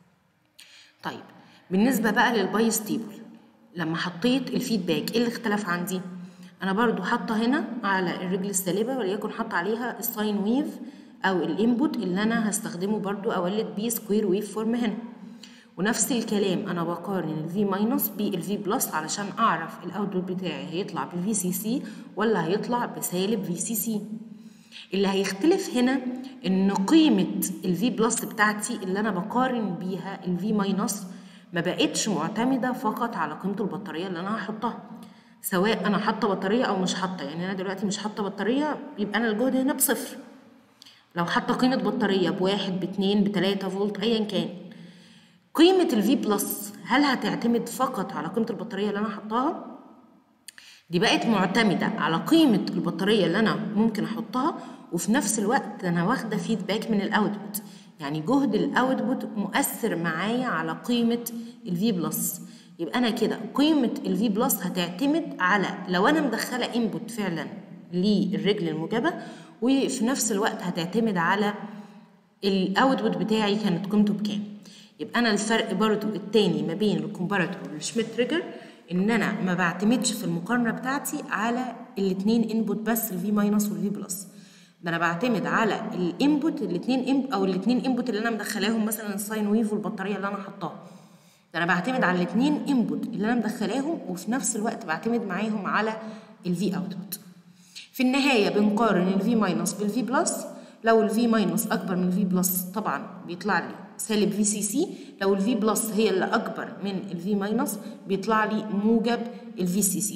طيب بالنسبة بقى للباي ستيبل لما حطيت الفيدباك ايه اللي اختلف عندي؟ أنا برضو حاطة هنا على الرجل السالبة وليكن حاطة عليها الساين ويف أو الانبوت اللي أنا هستخدمه برضو أولد بيه سكوير ويف فورم هنا. ونفس الكلام انا بقارن الفي ماينس بالفي بلس علشان اعرف الاوتبوت بتاعي هيطلع بفي سي سي ولا هيطلع بسالب في سي سي اللي هيختلف هنا ان قيمه الفي بلس بتاعتي اللي انا بقارن بيها الفي ماينس ما بقتش معتمده فقط على قيمه البطاريه اللي انا هحطها سواء انا حاطه بطاريه او مش حاطه يعني انا دلوقتي مش حاطه بطاريه يبقى انا الجهد هنا بصفر لو حاطه قيمه بطاريه بواحد باتنين بتلاته فولت ايا كان قيمة الفي بلس هل هتعتمد فقط على قيمة البطارية اللي أنا حطاها؟ دي بقت معتمدة على قيمة البطارية اللي أنا ممكن أحطها وفي نفس الوقت أنا واخدة فيدباك من الأوتبوت يعني جهد الأوتبوت مؤثر معايا على قيمة الفي بلس يبقى أنا كده قيمة الفي بلس هتعتمد على لو أنا مدخلة انبوت فعلا للرجل الموجبة وفي نفس الوقت هتعتمد على الاوتبوت بتاعي كانت قيمته بكام يبقى انا الفرق برضو التاني ما بين الكومباراتور والشميت تريجر ان انا ما بعتمدش في المقارنه بتاعتي على الاثنين انبوت بس الفي ماينس والفي بلس ده انا بعتمد على الانبوت الاثنين او الاثنين انبوت اللي انا مدخلاهم مثلا الساين ويف والبطاريه اللي انا حطاها ده انا بعتمد على الاثنين انبوت اللي انا مدخلاهم وفي نفس الوقت بعتمد معاهم على الفي اوتبوت في النهايه بنقارن الفي ماينس بالفي بلس لو الفي ماينس اكبر من الفي بلس طبعا بيطلع لي سالب في سي سي لو الفي بلس هي اللي اكبر من الفي ماينس بيطلع لي موجب الفي سي سي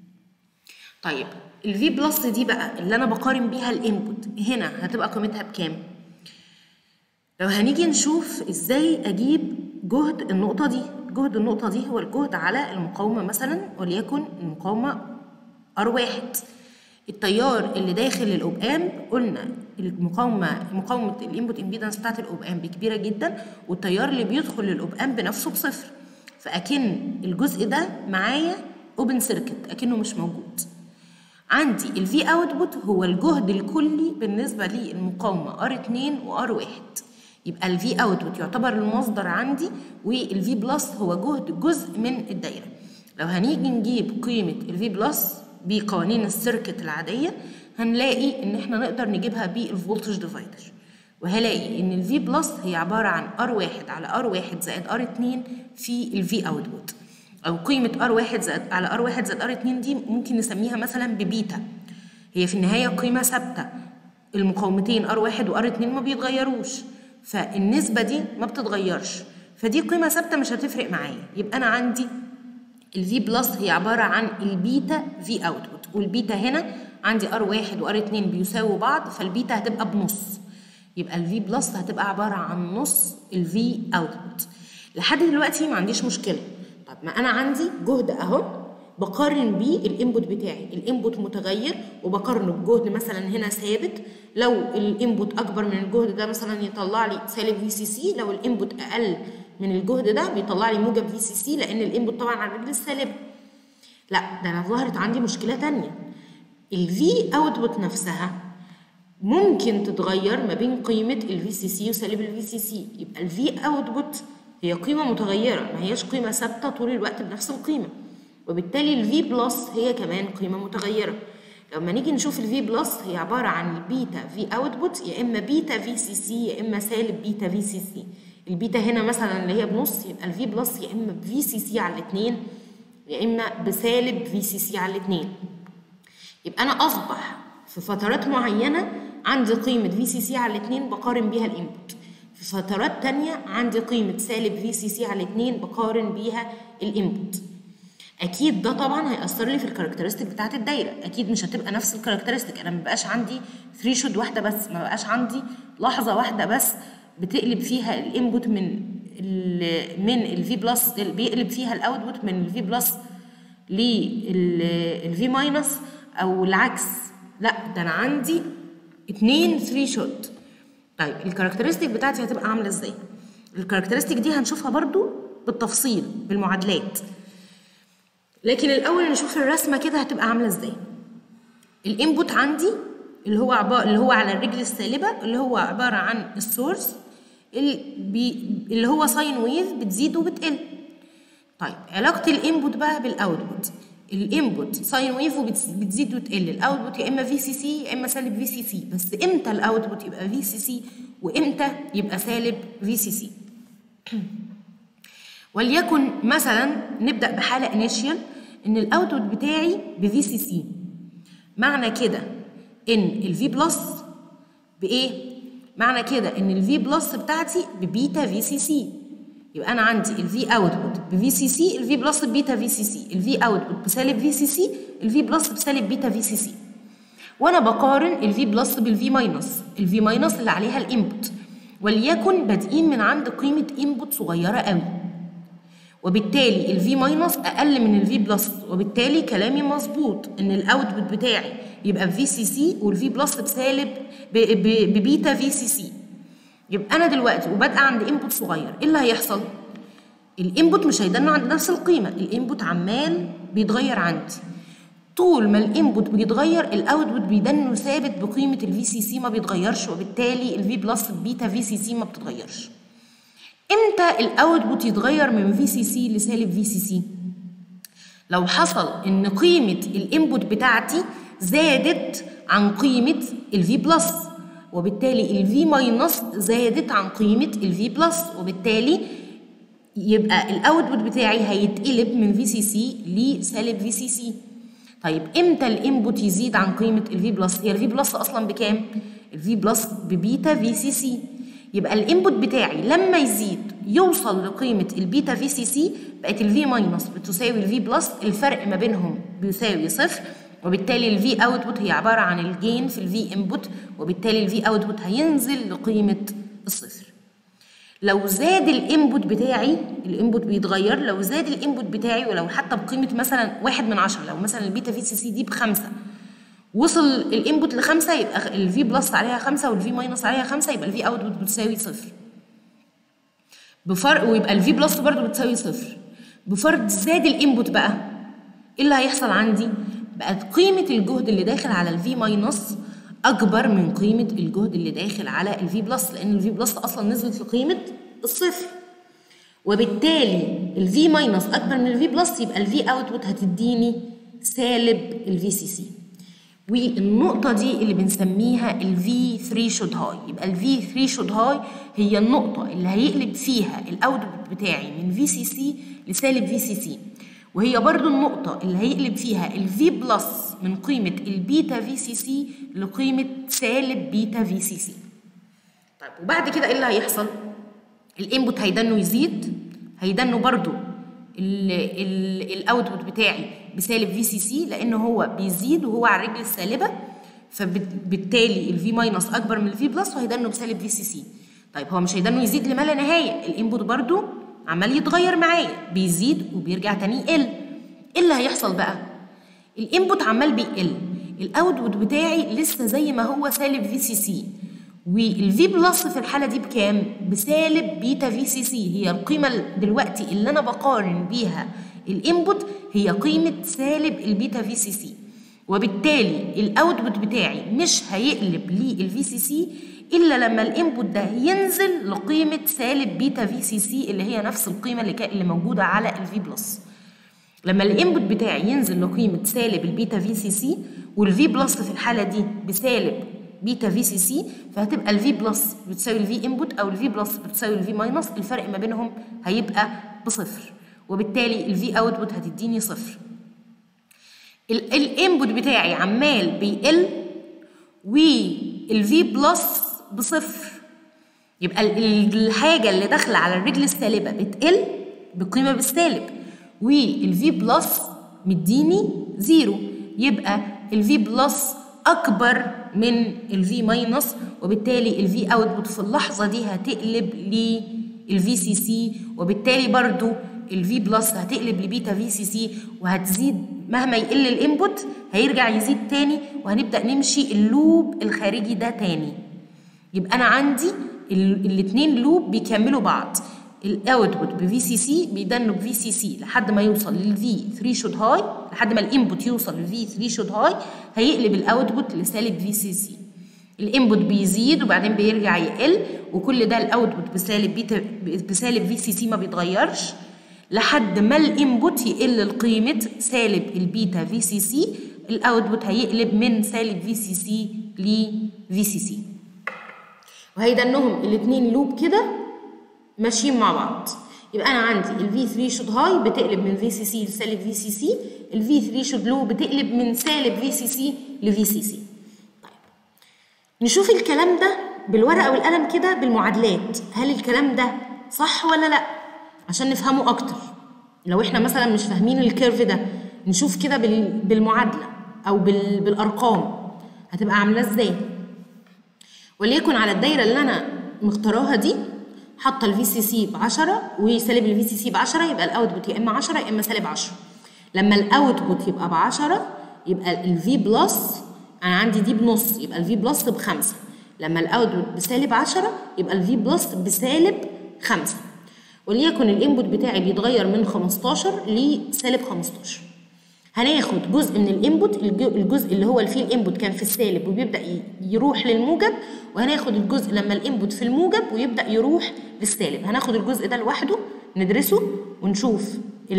طيب الفي بلس دي بقى اللي انا بقارن بيها الانبوت هنا هتبقى قيمتها بكام لو هنيجي نشوف ازاي اجيب جهد النقطه دي جهد النقطه دي هو الجهد على المقاومه مثلا وليكن المقاومه ار واحد التيار اللي داخل الاوب امب قلنا المقاومه مقاومه الانبوت امبيدنس بتاعت الاوب امب كبيره جدا والتيار اللي بيدخل للاوب امب نفسه بصفر فاكن الجزء ده معايا اوبن سيركت اكنه مش موجود عندي الفي اوتبوت هو الجهد الكلي بالنسبه للمقاومه ار 2 وار 1 يبقى الفي اوتبوت يعتبر المصدر عندي والفي بلس هو جهد جزء من الدايره لو هنيجي نجيب قيمه الفي بلس بقوانين السيركت العاديه هنلاقي ان احنا نقدر نجيبها بالفولتج ديفايدر وهلاقي ان الفي بلس هي عباره عن ار 1 على ار 1 زائد ار 2 في الفي اوتبوت او قيمه ار 1 زائد على ار 1 زائد ار 2 دي ممكن نسميها مثلا ببيتا هي في النهايه قيمه ثابته المقاومتين ار 1 وار 2 ما بيتغيروش فالنسبه دي ما بتتغيرش فدي قيمه ثابته مش هتفرق معايا يبقى انا عندي الفي بلس هي عباره عن البيتا في اوتبوت والبيتا هنا عندي ار 1 وار 2 بيساووا بعض فالبيتا هتبقى بنص يبقى الفي بلس هتبقى عباره عن نص الفي اوتبوت لحد دلوقتي ما عنديش مشكله طب ما انا عندي جهد اهو بقارن بيه الانبوت بتاعي الانبوت متغير وبقارنه بجهد مثلا هنا ثابت لو الانبوت اكبر من الجهد ده مثلا يطلع لي سالب في سي سي لو الانبوت اقل من الجهد ده بيطلع لي موجب في سي سي لان الانبوت طبعا على الرجل السالبه لا ده انا ظهرت عندي مشكله تانية الفي اوتبوت نفسها ممكن تتغير ما بين قيمه الفي سي سي وسالب الفي سي سي يبقى الفي اوتبوت هي قيمه متغيره ما هياش قيمه ثابته طول الوقت بنفس القيمه وبالتالي الفي بلس هي كمان قيمه متغيره لما نيجي نشوف الفي بلس هي عباره عن البيتا في اوتبوت يا اما بيتا في سي سي يا اما سالب بيتا في سي سي البيتا هنا مثلا اللي هي بنص يبقى الفي بلس يا اما بفي سي سي على الاثنين يا اما بسالب في سي سي على الاثنين يبقى انا اصبح في فترات معينه عندي قيمه في سي سي على الاثنين بقارن بيها الانبوت في فترات تانية عندي قيمة سالب في سي سي على 2 بقارن بيها الانبوت اكيد ده طبعا هيأثر لي في الكاركترستيك بتاعت الدايره اكيد مش هتبقى نفس الكاركترستيك انا ما بقاش عندي ثريشود واحده بس ما بقاش عندي لحظه واحده بس بتقلب فيها الانبوت من ال من الفي بلس بيقلب فيها الاوتبوت من الفي بلس للفي ماينس او العكس لا ده انا عندي اتنين ثريشود طيب الكاركترستيك بتاعتي هتبقى عامله ازاي الكاركترستيك دي هنشوفها برضو بالتفصيل بالمعادلات لكن الاول نشوف الرسمه كده هتبقى عامله ازاي الانبوت عندي اللي هو عبارة اللي هو على الرجل السالبه اللي هو عباره عن السورس اللي, بي اللي هو ساين ويف بتزيد وبتقل طيب علاقه الانبوت بقى بالاوتبوت الانبوت ساين ويف بتزيد وتقل الاوتبوت يا اما في سي سي يا اما سالب في سي سي بس امتى الاوتبوت يبقى في سي سي وامتى يبقى سالب في سي سي وليكن مثلا نبدا بحاله انيشيال ان الاوتبوت بتاعي بفي سي سي معنى كده ان الفي بلس بايه معنى كده ان الفي بلس بتاعتي ببيتا في سي سي يبقى انا عندي الفي اوتبوت بفي سي سي الفي بلس ببيتا في سي سي الفي اوتبوت بسالب في سي سي الفي بلس بسالب بيتا في سي سي وانا بقارن الفي بلس بالفي ماينس الفي ماينس اللي عليها الانبوت وليكن بادئين من عند قيمه انبوت صغيره قوي وبالتالي الفي ماينس اقل من الفي بلس وبالتالي كلامي مظبوط ان الاوتبوت بتاعي يبقى في سي سي والفي بلس بسالب ببيتا في سي سي يبقى انا دلوقتي وبادئه عند انبوت صغير ايه اللي هيحصل الانبوت مش هيدن عند نفس القيمه الانبوت عمال بيتغير عندي طول ما الانبوت بيتغير الاوتبوت بيدنه ثابت بقيمه الفي سي سي ما بيتغيرش وبالتالي الفي بلس بيتا في سي سي ما بتتغيرش امتى الاوتبوت يتغير من في سي سي لسالب في سي سي لو حصل ان قيمه الانبوت بتاعتي زادت عن قيمه الفي بلس وبالتالي الفي ماينس زادت عن قيمه الفي بلس وبالتالي يبقى الاوتبوت بتاعي هيتقلب من في سي سي لسالب في سي سي طيب امتى الانبوت يزيد عن قيمه الفي بلس هي الفي بلس اصلا بكام الفي بلس ببيتا في سي سي يبقى الانبوت بتاعي لما يزيد يوصل لقيمه البيتا في سي سي بقت الفي ماينس بتساوي الفي بلس الفرق ما بينهم بيساوي صفر وبالتالي الفي اوتبوت هي عباره عن الجين في الفي انبوت وبالتالي الفي اوتبوت هينزل لقيمه الصفر لو زاد الانبوت بتاعي الانبوت بيتغير لو زاد الانبوت بتاعي ولو حتى بقيمه مثلا واحد من عشرة لو مثلا البيتا في سي سي دي بخمسة وصل الانبوت لخمسة يبقى الفي بلس عليها خمسة والفي ماينس عليها خمسة يبقى الفي اوتبوت بتساوي صفر بفرق ويبقى الفي بلس برضه بتساوي صفر بفرض زاد الانبوت بقى ايه اللي هيحصل عندي بقت قيمة الجهد اللي داخل على الفي ماينس أكبر من قيمة الجهد اللي داخل على الفي بلس لأن الفي بلس أصلا نزلت لقيمة الصفر وبالتالي الفي ماينس أكبر من الفي بلس يبقى الفي أوتبوت هتديني سالب الفي سي سي والنقطة دي اللي بنسميها الفي ثريشولد هاي يبقى الفي ثريشولد هاي هي النقطة اللي هيقلب فيها الاوتبوت بتاعي من في سي سي لسالب في سي سي وهي برضو النقطة اللي هيقلب فيها الفي بلس من قيمة البيتا في سي سي لقيمة سالب بيتا في سي سي طيب وبعد كده ايه اللي هيحصل؟ الانبوت هيدنه يزيد هيدنه برضو الاوتبوت بتاعي بسالب في سي سي لان هو بيزيد وهو على الرجل السالبه فبالتالي الفي ماينس اكبر من الفي بلس وهيدنه بسالب في سي سي طيب هو مش هيدنه يزيد لما لا نهايه الانبوت برضو عمال يتغير معايا بيزيد وبيرجع تاني يقل ايه اللي هيحصل بقى الانبوت عمال بيقل الاوتبوت بتاعي لسه زي ما هو سالب في سي سي والفي بلس في الحاله دي بكام بسالب بيتا في سي سي هي القيمه دلوقتي اللي انا بقارن بيها الانبوت هي قيمه سالب البيتا في سي سي وبالتالي الاوتبوت بتاعي مش هيقلب للفي سي سي الا لما الانبوت ده ينزل لقيمه سالب بيتا في سي سي اللي هي نفس القيمه اللي اللي موجوده على الفي بلس لما الانبوت بتاعي ينزل لقيمه سالب البيتا في سي سي والفي بلس في الحاله دي بسالب بيتا في سي سي فهتبقى الفي بلس بتساوي الفي انبوت او الفي بلس بتساوي الفي ماينس الفرق ما بينهم هيبقى بصفر وبالتالي الفي اوتبوت هتديني صفر الانبوت بتاعي عمال بيقل والفي بلس بصفر يبقى الحاجة اللي داخلة على الرجل السالبة بتقل بقيمة بالسالب والفي بلس مديني زيرو يبقى الفي بلس أكبر من الفي ماينس وبالتالي الفي اوتبوت في اللحظة دي هتقلب للفي سي سي وبالتالي برضو الفي بلس هتقلب لبيتا في سي سي وهتزيد مهما يقل الانبوت هيرجع يزيد تاني وهنبدأ نمشي اللوب الخارجي ده تاني يبقى انا عندي الاثنين لوب بيكملوا بعض الاوتبوت بفي سي سي بيدنوا بفي سي سي لحد ما يوصل للفي 3 شوت هاي لحد ما الانبوت يوصل للفي 3 شوت هاي هيقلب الاوتبوت لسالب في سي سي الانبوت بيزيد وبعدين بيرجع يقل وكل ده الاوتبوت بسالب بيتا بسالب في سي سي ما بيتغيرش لحد ما الانبوت يقل لقيمه سالب البيتا في سي سي الاوتبوت هيقلب من سالب في سي سي لفي سي سي وهيدنهم الاثنين لوب كده ماشيين مع بعض يبقى انا عندي الفي 3 شود هاي بتقلب من في سي سي لسالب في سي سي الفي 3 شود لو بتقلب من سالب في سي سي لفي سي سي طيب نشوف الكلام ده بالورقه والقلم كده بالمعادلات هل الكلام ده صح ولا لا عشان نفهمه اكتر لو احنا مثلا مش فاهمين الكيرف ده نشوف كده بالمعادله او بالارقام هتبقى عامله ازاي وليكن على الدايره اللي انا مختاراها دي حاطه الفي سي سي ب 10 وسالب الفي سي سي ب 10 يبقى الاوتبوت يا اما 10 يا اما سالب 10 لما الاوتبوت يبقى ب 10 يبقى الفي بلس انا عندي دي بنص يبقى الفي بلس بخمسة لما الاوتبوت بسالب 10 يبقى الفي بلس بسالب 5 وليكن الانبوت بتاعي بيتغير من 15 لسالب 15 هناخد جزء من الانبوت الجزء اللي هو اللي فيه الانبوت كان في السالب وبيبدا يروح للموجب وهناخد الجزء لما الانبوت في الموجب ويبدا يروح للسالب هناخد الجزء ده لوحده ندرسه ونشوف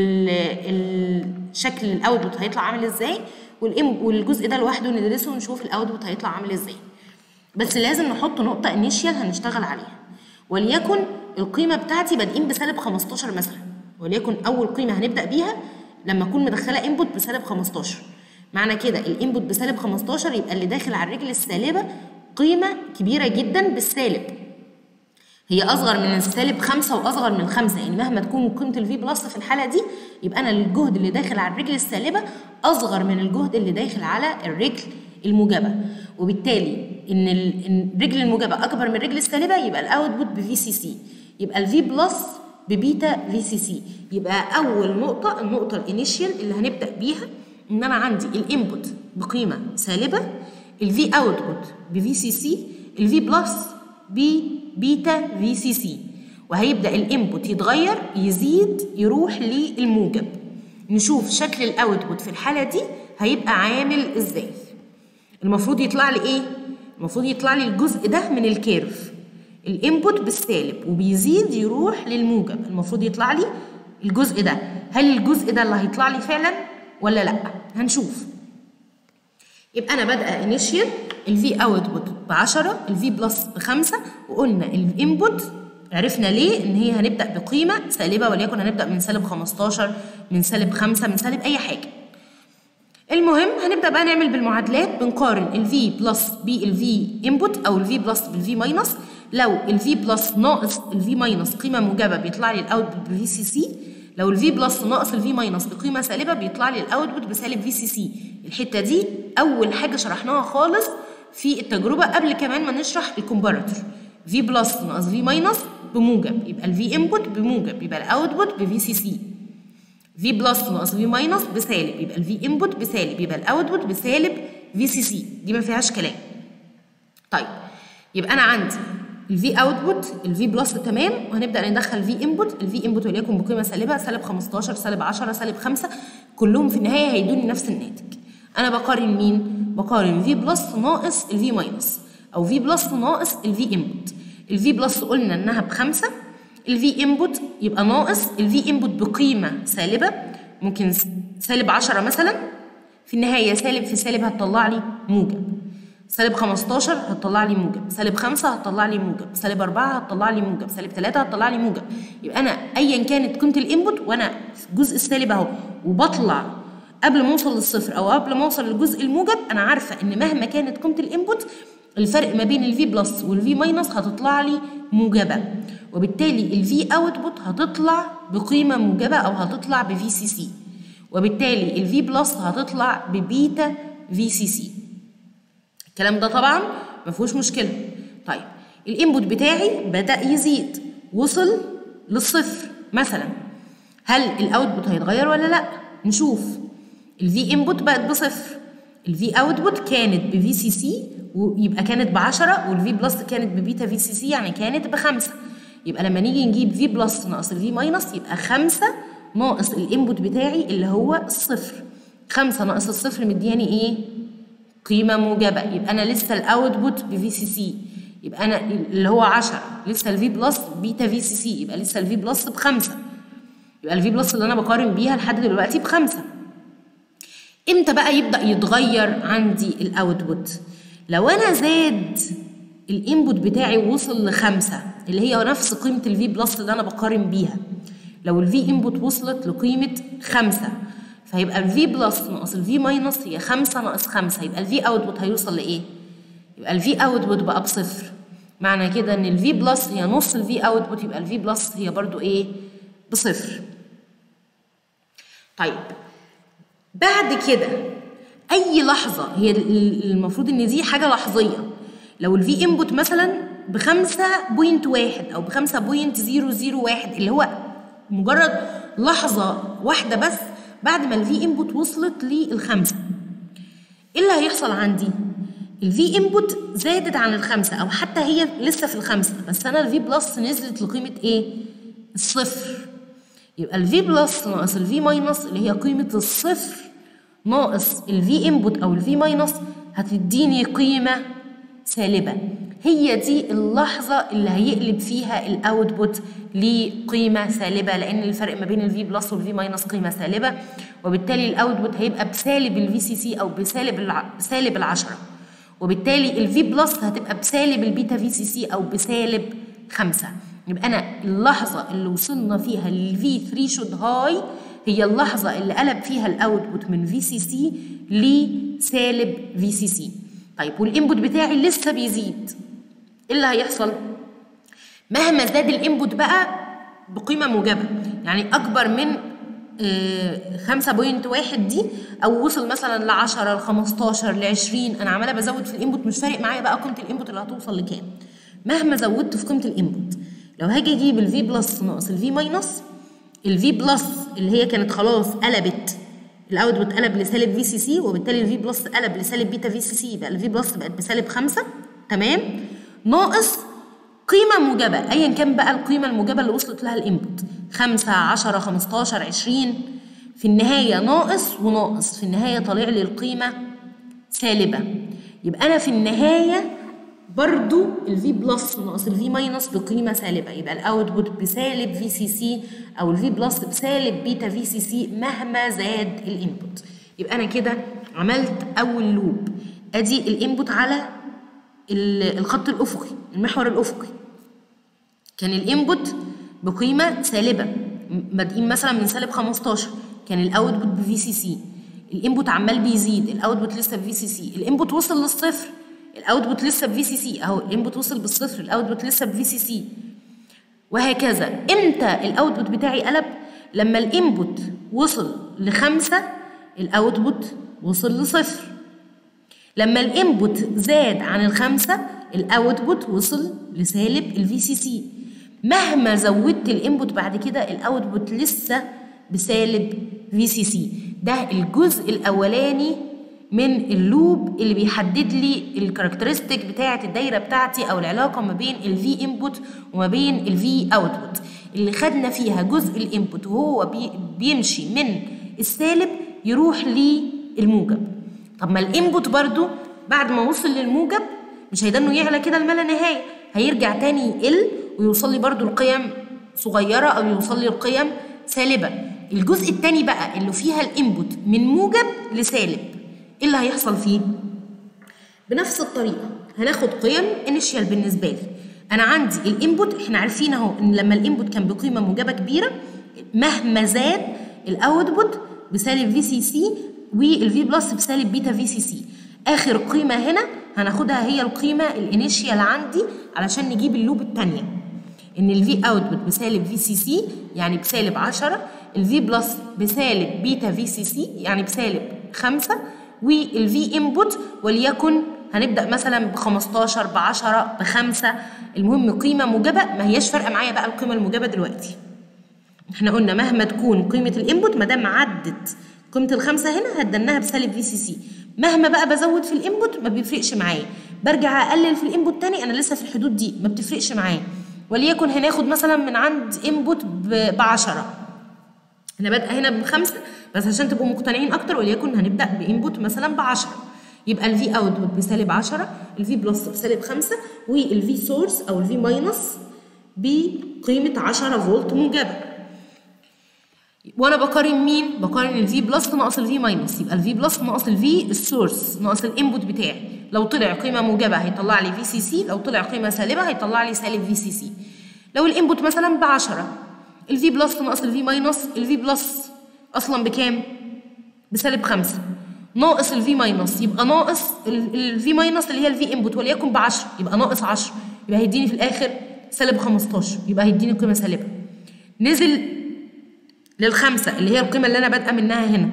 الشكل الاوتبوت هيطلع عامل ازاي والجزء ده لوحده ندرسه ونشوف الاوتبوت هيطلع عامل ازاي بس لازم نحط نقطه انيشيال هنشتغل عليها وليكن القيمه بتاعتي بادئين بسالب 15 مثلا وليكن اول قيمه هنبدا بيها لما اكون مدخله انبوت بسالب 15 معنى كده الانبوت بسالب 15 يبقى اللي داخل على الرجل السالبه قيمه كبيره جدا بالسالب هي اصغر من السالب 5 واصغر من 5 يعني مهما تكون قيمه الفي بلس في الحاله دي يبقى انا الجهد اللي داخل على الرجل السالبه اصغر من الجهد اللي داخل على الرجل الموجبه وبالتالي ان ال- إن الرجل الموجبه اكبر من الرجل السالبه يبقى الاوتبوت بفي سي سي يبقى الفي بلس ببيتا في سي سي يبقى اول نقطه النقطه الانيشيال اللي هنبدا بيها ان انا عندي الانبوت بقيمه سالبه الفي اوتبوت بفي سي سي الفي بلس ببيتا في سي سي وهيبدا الانبوت يتغير يزيد يروح للموجب نشوف شكل الاوتبوت في الحاله دي هيبقى عامل ازاي المفروض يطلع لي ايه المفروض يطلع لي الجزء ده من الكيرف الانبوت بالسالب وبيزيد يروح للموجب المفروض يطلع لي الجزء ده هل الجزء ده اللي هيطلع لي فعلا ولا لا هنشوف يبقى انا بادئه انيشيال الفي اوتبوت ب 10 الفي بلس ب 5 وقلنا الانبوت عرفنا ليه ان هي هنبدا بقيمه سالبه وليكن هنبدا من سالب 15 من سالب 5 من سالب اي حاجه المهم هنبدا بقى نعمل بالمعادلات بنقارن الفي بلس بالفي انبوت او الفي بلس بالفي ماينس لو الفي بلس ناقص الفي ماينس قيمه موجبه بيطلع لي الاوتبوت بفي سي سي لو الفي بلس ناقص الفي ماينس بقيمه سالبه بيطلع لي الاوتبوت بسالب في سي سي الحته دي اول حاجه شرحناها خالص في التجربه قبل كمان ما نشرح الكومباراتور في بلس ناقص في ماينس بموجب يبقى الفي انبوت بموجب يبقى الاوتبوت بفي سي سي في بلس ناقص في ماينس بسالب يبقى الفي انبوت بسالب يبقى الاوتبوت بسالب في سي سي دي ما فيهاش كلام طيب يبقى انا عندي الفي اوتبوت الفي بلس تمام وهنبدا ندخل في انبوت الفي انبوت وليكن بقيمه سالبه سالب 15 سالب 10 سالب 5 كلهم في النهايه هيدوني نفس الناتج انا بقارن مين بقارن في بلس ناقص الفي ماينس او في بلس ناقص الفي انبوت الفي بلس قلنا انها بخمسة الفي انبوت يبقى ناقص الفي انبوت بقيمه سالبه ممكن سالب 10 مثلا في النهايه سالب في سالب هتطلع لي موجب سالب 15 هتطلع لي موجب سالب 5 هتطلع لي موجب سالب 4 هتطلع لي موجب سالب 3 هتطلع لي موجب يبقى انا ايا كانت قيمه الانبوت وانا في الجزء السالب اهو وبطلع قبل ما اوصل للصفر او قبل ما اوصل للجزء الموجب انا عارفه ان مهما كانت قيمه الانبوت الفرق ما بين الفي بلس والفي ماينس هتطلع لي موجبه وبالتالي الفي اوتبوت هتطلع بقيمه موجبه او هتطلع بفي سي سي وبالتالي الفي بلس هتطلع ببيتا في سي سي الكلام ده طبعا ما فيهوش مشكله طيب الانبوت بتاعي بدا يزيد وصل للصفر مثلا هل الاوتبوت هيتغير ولا لا نشوف الفي انبوت بقت بصفر الفي اوتبوت كانت بفي سي سي ويبقى كانت ب 10 والفي بلس كانت ببيتا في سي سي يعني كانت بخمسه يبقى لما نيجي نجيب في بلس ناقص الفي ماينس يبقى خمسه ناقص الانبوت بتاعي اللي هو الصفر خمسه ناقص الصفر مدياني ايه؟ قيمه موجبه يبقى انا لسه الاوتبوت بفي سي سي يبقى انا اللي هو 10 لسه الفي بلس بيتا في سي سي يبقى لسه الفي بلس بخمسه يبقى الفي بلس اللي انا بقارن بيها لحد دلوقتي بخمسه امتى بقى يبدا يتغير عندي الاوتبوت لو انا زاد الانبوت بتاعي وصل لخمسة اللي هي نفس قيمة الفي بلس اللي أنا بقارن بيها لو الفي انبوت وصلت لقيمة خمسة فيبقى الفي بلس ناقص الفي ماينس هي خمسة ناقص خمسة يبقى الفي اوتبوت هيوصل لإيه؟ يبقى الفي اوتبوت بقى بصفر معنى كده إن الفي بلس هي نص الفي اوتبوت يبقى الفي بلس هي برضو إيه؟ بصفر طيب بعد كده اي لحظه هي المفروض ان دي حاجه لحظيه لو الفي انبوت مثلا ب 5.1 او ب 5.001 اللي هو مجرد لحظه واحده بس بعد ما الفي انبوت وصلت للخمسه ايه اللي هيحصل عندي الفي انبوت زادت عن الخمسه او حتى هي لسه في الخمسه بس انا الفي بلس نزلت لقيمه ايه الصفر يبقى الفي بلس ناقص الفي ماينس اللي هي قيمه الصفر ناقص الفي انبوت او الفي ماينس هتديني قيمه سالبه هي دي اللحظه اللي هيقلب فيها الاوتبوت لقيمه سالبه لان الفرق ما بين الفي بلس والفي ماينس قيمه سالبه وبالتالي الاوتبوت هيبقى بسالب الفي سي سي او بسالب الع... بسالب العشرة وبالتالي الفي بلس هتبقى بسالب البيتا في سي سي او بسالب خمسة يبقى انا اللحظه اللي وصلنا فيها للفي ثريشولد هاي هي اللحظة اللي قلب فيها الاوتبوت من في سي سي لسالب في سي سي طيب والانبوت بتاعي لسه بيزيد ايه اللي هيحصل مهما زاد الانبوت بقى بقيمه موجبه يعني اكبر من آه، 5.1 دي او وصل مثلا ل 10 ل 15 ل 20 انا عماله بزود في الانبوت مش فارق معايا بقى قيمه الانبوت اللي هتوصل لكام مهما زودت في قيمه الانبوت لو هاجي اجيب الفي بلس ناقص الفي ماينس الفي بلس اللي هي كانت خلاص قلبت الاوتبوت قلب لسالب في سي سي وبالتالي الفي بلس قلب لسالب بيتا في سي سي يبقى الفي بلس بقت بسالب 5 تمام ناقص قيمة موجبة أيا كان بقى القيمة الموجبة اللي وصلت لها الانبوت 5 10 15 20 في النهاية ناقص وناقص في النهاية طالع لي القيمة سالبة يبقى أنا في النهاية برضو الفي بلس ناقص الفي ماينس بقيمة سالبة يبقى الاوتبوت بسالب في سي سي أو الفي بلس بسالب بيتا في سي سي مهما زاد الانبوت يبقى أنا كده عملت أول لوب أدي الانبوت على ال- الخط الافقي المحور الافقي كان الانبوت بقيمه سالبه م- بادئين مثلا من سالب 15 كان الاوتبوت بفي سي سي الانبوت عمال بيزيد الاوتبوت لسه بفي سي سي الانبوت وصل للصفر الاوتبوت لسه بفي سي سي اهو الانبوت وصل بالصفر الاوتبوت لسه بفي سي سي وهكذا امتى الاوتبوت بتاعي قلب لما الانبوت وصل لخمسة الاوتبوت وصل لصفر لما الانبوت زاد عن الخمسة الاوتبوت وصل لسالب الفي سي سي مهما زودت الانبوت بعد كده الاوتبوت لسه بسالب في سي سي ده الجزء الاولاني من اللوب اللي بيحدد لي الكاركترستيك بتاعه الدايره بتاعتي او العلاقه ما بين الفي انبوت وما بين الفي اوتبوت اللي خدنا فيها جزء الانبوت وهو بي بيمشي من السالب يروح للموجب طب ما الانبوت برضو بعد ما وصل للموجب مش هيدا انه يعلى كده لما لا نهايه هيرجع تاني يقل ويوصل لي برضو لقيم صغيره او يوصل لي لقيم سالبه الجزء التاني بقى اللي فيها الانبوت من موجب لسالب ايه اللي هيحصل فيه بنفس الطريقه هناخد قيم انيشيال بالنسبه لي انا عندي الانبوت احنا عارفين اهو ان لما الانبوت كان بقيمه موجبه كبيره مهما زاد الاوتبوت بسالب في سي سي والفي بلس بسالب بيتا في سي سي اخر قيمه هنا هناخدها هي القيمه الانيشيال عندي علشان نجيب اللوب الثانيه ان الفي اوتبوت بسالب في سي سي يعني بسالب 10 الفي بلس بسالب بيتا في سي سي يعني بسالب 5 والفي انبوت وليكن هنبدا مثلا ب 15 ب 10 ب 5 المهم قيمه موجبه ما هياش فارقه معايا بقى القيمه الموجبه دلوقتي احنا قلنا مهما تكون قيمه الانبوت ما دام عدت قيمه الخمسه هنا هدناها بسالب في سي سي مهما بقى بزود في الانبوت ما بيفرقش معايا برجع اقلل في الانبوت تاني انا لسه في الحدود دي ما بتفرقش معايا وليكن هناخد مثلا من عند انبوت ب 10 انا بادئه هنا بخمسه بس عشان تبقوا مقتنعين اكتر وليكن هنبدا بانبوت مثلا ب 10 يبقى الفي اوتبوت بسالب 10 الفي بلس بسالب 5 والفي سورس او الفي ماينس بقيمه 10 فولت موجبه وانا بقارن مين بقارن الفي بلس ناقص الفي ماينس يبقى الفي بلس ناقص الفي السورس ناقص الانبوت بتاعي لو طلع قيمه موجبه هيطلع لي في سي سي لو طلع قيمه سالبه هيطلع لي سالب في سي سي لو الانبوت مثلا ب 10 الفي بلس ناقص الفي ماينس الفي بلس اصلا بكام بسالب 5 ناقص الفي ماينس يبقى ناقص الفي ماينس اللي هي الفي انبوت وليكن ب 10 يبقى ناقص 10 يبقى هيديني في الاخر سالب 15 يبقى هيديني قيمه سالبه نزل للخمسه اللي هي القيمه اللي انا بادئه منها هنا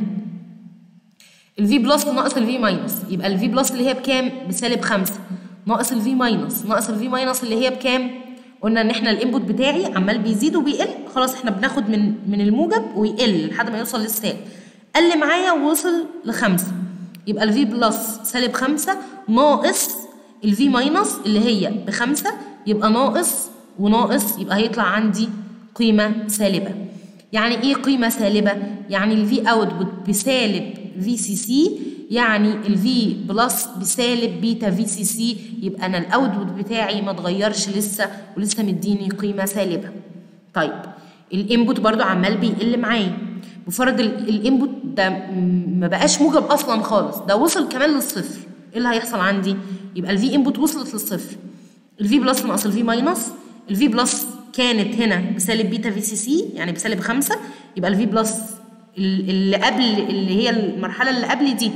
الفي بلس ناقص الفي ماينس يبقى الفي بلس اللي هي بكام بسالب 5 ناقص الفي ماينس ناقص الفي ماينس اللي هي بكام قلنا ان احنا الانبوت بتاعي عمال بيزيد وبيقل خلاص احنا بناخد من من الموجب ويقل لحد ما يوصل للسالب قل معايا ووصل لخمسة يبقى الفي بلس سالب خمسة ناقص الفي ماينس اللي هي بخمسة يبقى ناقص وناقص يبقى هيطلع عندي قيمة سالبة يعني ايه قيمة سالبة؟ يعني الفي اوتبوت بسالب في سي سي يعني الفي بلس بسالب بيتا في سي سي يبقى انا الاوتبوت بتاعي ما اتغيرش لسه ولسه مديني قيمة سالبة. طيب الانبوت برضو عمال بيقل معايا بفرض الانبوت ده ما بقاش موجب اصلا خالص ده وصل كمان للصفر ايه اللي هيحصل عندي؟ يبقى الفي انبوت وصلت للصفر الفي بلس ناقص الفي ماينس الفي بلس كانت هنا بسالب بيتا في سي سي يعني بسالب خمسة يبقى الفي بلس اللي قبل اللي هي المرحلة اللي قبل دي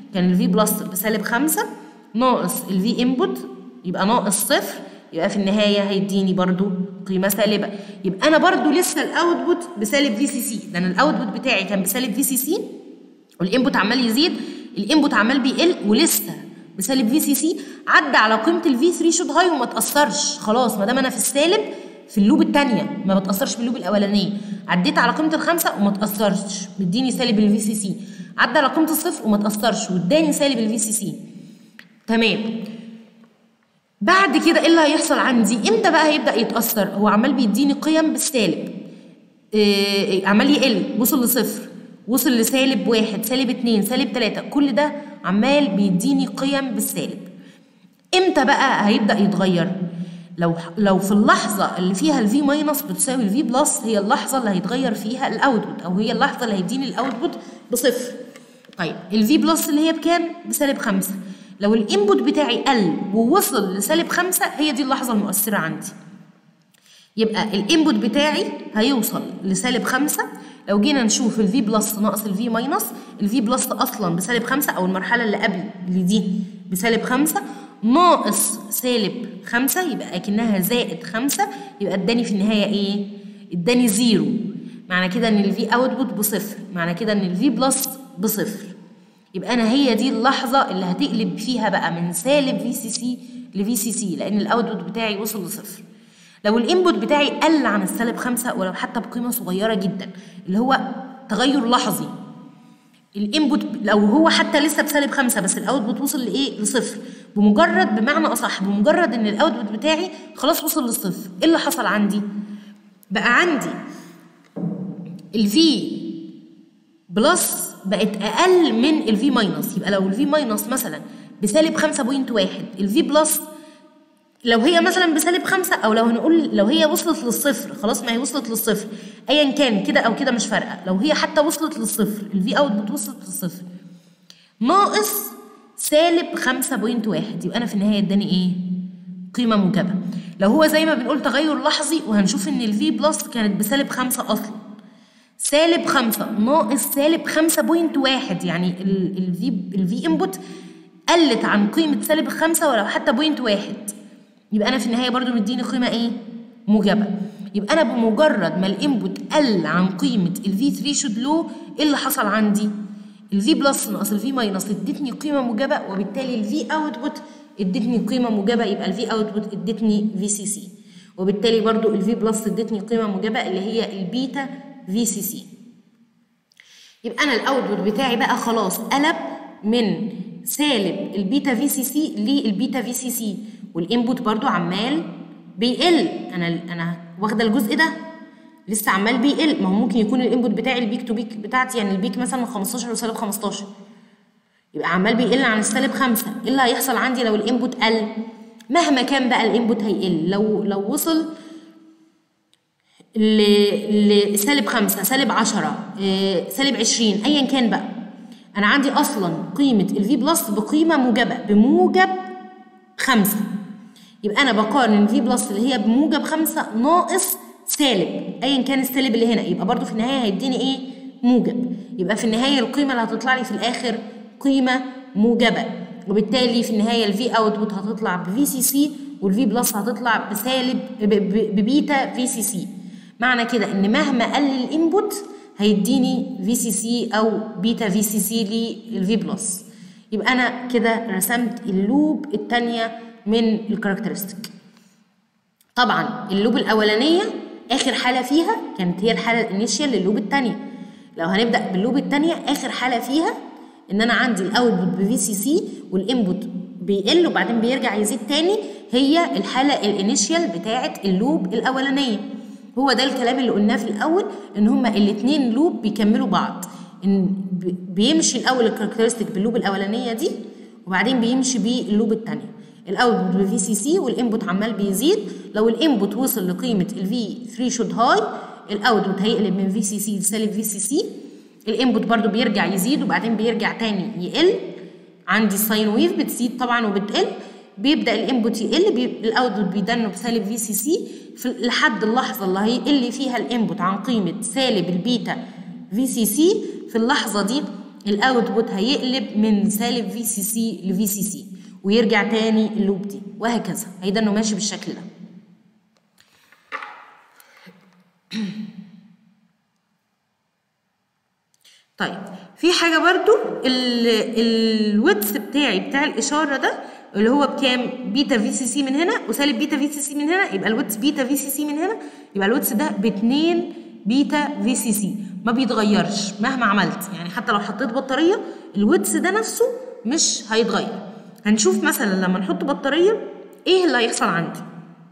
كان الفي بلس بسالب خمسة ناقص الفي انبوت يبقى ناقص صفر يبقى في النهاية هيديني برضو قيمة سالبة يبقى أنا برضو لسه الأوتبوت بسالب في سي سي لأن الأوتبوت بتاعي كان بسالب في سي سي والإنبوت عمال يزيد الإنبوت عمال بيقل ولسه بسالب في سي سي عدى على قيمة الفي 3 شوت هاي وما تأثرش خلاص ما دام أنا في السالب في اللوب الثانية ما بتأثرش باللوب الأولانية عديت على قيمة الخمسة وما تأثرش مديني سالب الفي سي سي عدى على قيمة الصفر وما تأثرش واداني سالب الفي سي سي تمام بعد كده ايه اللي هيحصل عندي امتى بقى هيبدا يتاثر هو عمال بيديني قيم بالسالب إيه عمال يقل وصل لصفر وصل لسالب واحد سالب اتنين سالب تلاتة كل ده عمال بيديني قيم بالسالب امتى بقى هيبدا يتغير لو لو في اللحظه اللي فيها الفي ماينس بتساوي الفي بلس هي اللحظه اللي هيتغير فيها الاوتبوت او هي اللحظه اللي هيديني الاوتبوت بصفر طيب الفي بلس اللي هي بكام بسالب خمسة لو الانبوت بتاعي قل ووصل لسالب خمسة هي دي اللحظة المؤثرة عندي يبقى الانبوت بتاعي هيوصل لسالب خمسة لو جينا نشوف الفي بلس ناقص الفي ماينس الفي بلس اصلا بسالب خمسة او المرحلة اللي قبل اللي دي بسالب خمسة ناقص سالب خمسة يبقى اكنها زائد خمسة يبقى اداني في النهاية ايه؟ اداني زيرو معنى كده ان الفي اوتبوت بصفر معنى كده ان الفي بلس بصفر يبقى انا هي دي اللحظه اللي هتقلب فيها بقى من سالب في سي سي لفي سي سي لان الاوتبوت بتاعي وصل لصفر لو الانبوت بتاعي قل عن السالب خمسة ولو حتى بقيمه صغيره جدا اللي هو تغير لحظي الانبوت لو هو حتى لسه بسالب خمسة بس الاوتبوت وصل لايه لصفر بمجرد بمعنى اصح بمجرد ان الاوتبوت بتاعي خلاص وصل للصفر ايه اللي حصل عندي بقى عندي الفي بلس بقت اقل من الفي ماينس يبقى لو الفي ماينس مثلا بسالب 5.1 الفي بلس لو هي مثلا بسالب 5 او لو هنقول لو هي وصلت للصفر خلاص ما هي وصلت للصفر ايا كان كده او كده مش فارقه لو هي حتى وصلت للصفر الفي اوت وصلت للصفر ناقص سالب 5.1 يبقى انا في النهايه اداني ايه قيمه موجبه لو هو زي ما بنقول تغير لحظي وهنشوف ان الفي بلس كانت بسالب 5 اصلا سالب خمسة ناقص سالب خمسة بوينت واحد يعني الفي الفي انبوت قلت عن قيمة سالب خمسة ولو حتى بوينت واحد يبقى أنا في النهاية برضو مديني قيمة إيه؟ موجبة يبقى أنا بمجرد ما الانبوت قل عن قيمة الفي 3 شود لو إيه اللي حصل عندي؟ الفي بلس ناقص الفي ماينس ادتني قيمة موجبة وبالتالي الفي اوتبوت ادتني قيمة موجبة يبقى الفي اوتبوت ادتني في سي سي وبالتالي برضو الفي بلس ادتني قيمة موجبة اللي هي البيتا في سي سي يبقى انا الاوتبوت بتاعي بقى خلاص قلب من سالب البيتا في سي سي للبيتا في سي سي والانبوت برضو عمال بيقل انا انا واخده الجزء ده لسه عمال بيقل ما هو ممكن يكون الانبوت بتاعي البيك تو بيك بتاعتي يعني البيك مثلا من 15 لسالب 15 يبقى عمال بيقل عن السالب 5 ايه اللي هيحصل عندي لو الانبوت قل مهما كان بقى الانبوت هيقل لو لو وصل لسالب خمسة سالب عشرة سالب عشرين أيا كان بقى أنا عندي أصلا قيمة الفي بلس بقيمة موجبة بموجب خمسة يبقى أنا بقارن الفي بلس اللي هي بموجب خمسة ناقص سالب أيا كان السالب اللي هنا يبقى برضو في النهاية هيديني إيه موجب يبقى في النهاية القيمة اللي هتطلع لي في الآخر قيمة موجبة وبالتالي في النهاية الفي اوتبوت هتطلع بفي سي سي والفي بلس هتطلع بسالب ببيتا في سي سي معنى كده ان مهما قل الانبوت هيديني في سي سي او بيتا في سي سي للفي بلس يبقى انا كده رسمت اللوب الثانيه من الكاركترستيك طبعا اللوب الاولانيه اخر حاله فيها كانت هي الحاله الانيشيال للوب الثانيه لو هنبدا باللوب الثانيه اخر حاله فيها ان انا عندي الاوتبوت بفي سي سي والانبوت بيقل وبعدين بيرجع يزيد تاني هي الحاله الانيشيال بتاعه اللوب الاولانيه هو ده الكلام اللي قلناه في الاول ان هما الاثنين لوب بيكملوا بعض ان بيمشي الاول الكاركترستيك باللوب الاولانيه دي وبعدين بيمشي باللوب الثانيه الاوتبوت بالفي سي سي والانبوت عمال بيزيد لو الانبوت وصل لقيمه الفي 3 شود هاي الاوتبوت هيقلب من في سي سي لسالب في سي سي الانبوت برضو بيرجع يزيد وبعدين بيرجع تاني يقل عندي الساين ويف بتزيد طبعا وبتقل بيبدا الانبوت يقل بي... الاوتبوت بيدنه بسالب في سي سي لحد اللحظه اللي هيقل فيها الانبوت عن قيمه سالب البيتا في سي سي في اللحظه دي الاوتبوت هيقلب من سالب في سي سي لفي سي سي ويرجع تاني اللوب دي وهكذا هيدا انه ماشي بالشكل ده طيب في حاجه برضو الويدث بتاعي بتاع الاشاره ده اللي هو بكام بيتا في سي سي من هنا وسالب بيتا في سي سي من هنا يبقى الويدث بيتا في سي سي من هنا يبقى الويدث ده ب 2 بيتا في سي سي ما بيتغيرش مهما عملت يعني حتى لو حطيت بطاريه الويدث ده نفسه مش هيتغير هنشوف مثلا لما نحط بطاريه ايه اللي هيحصل عندي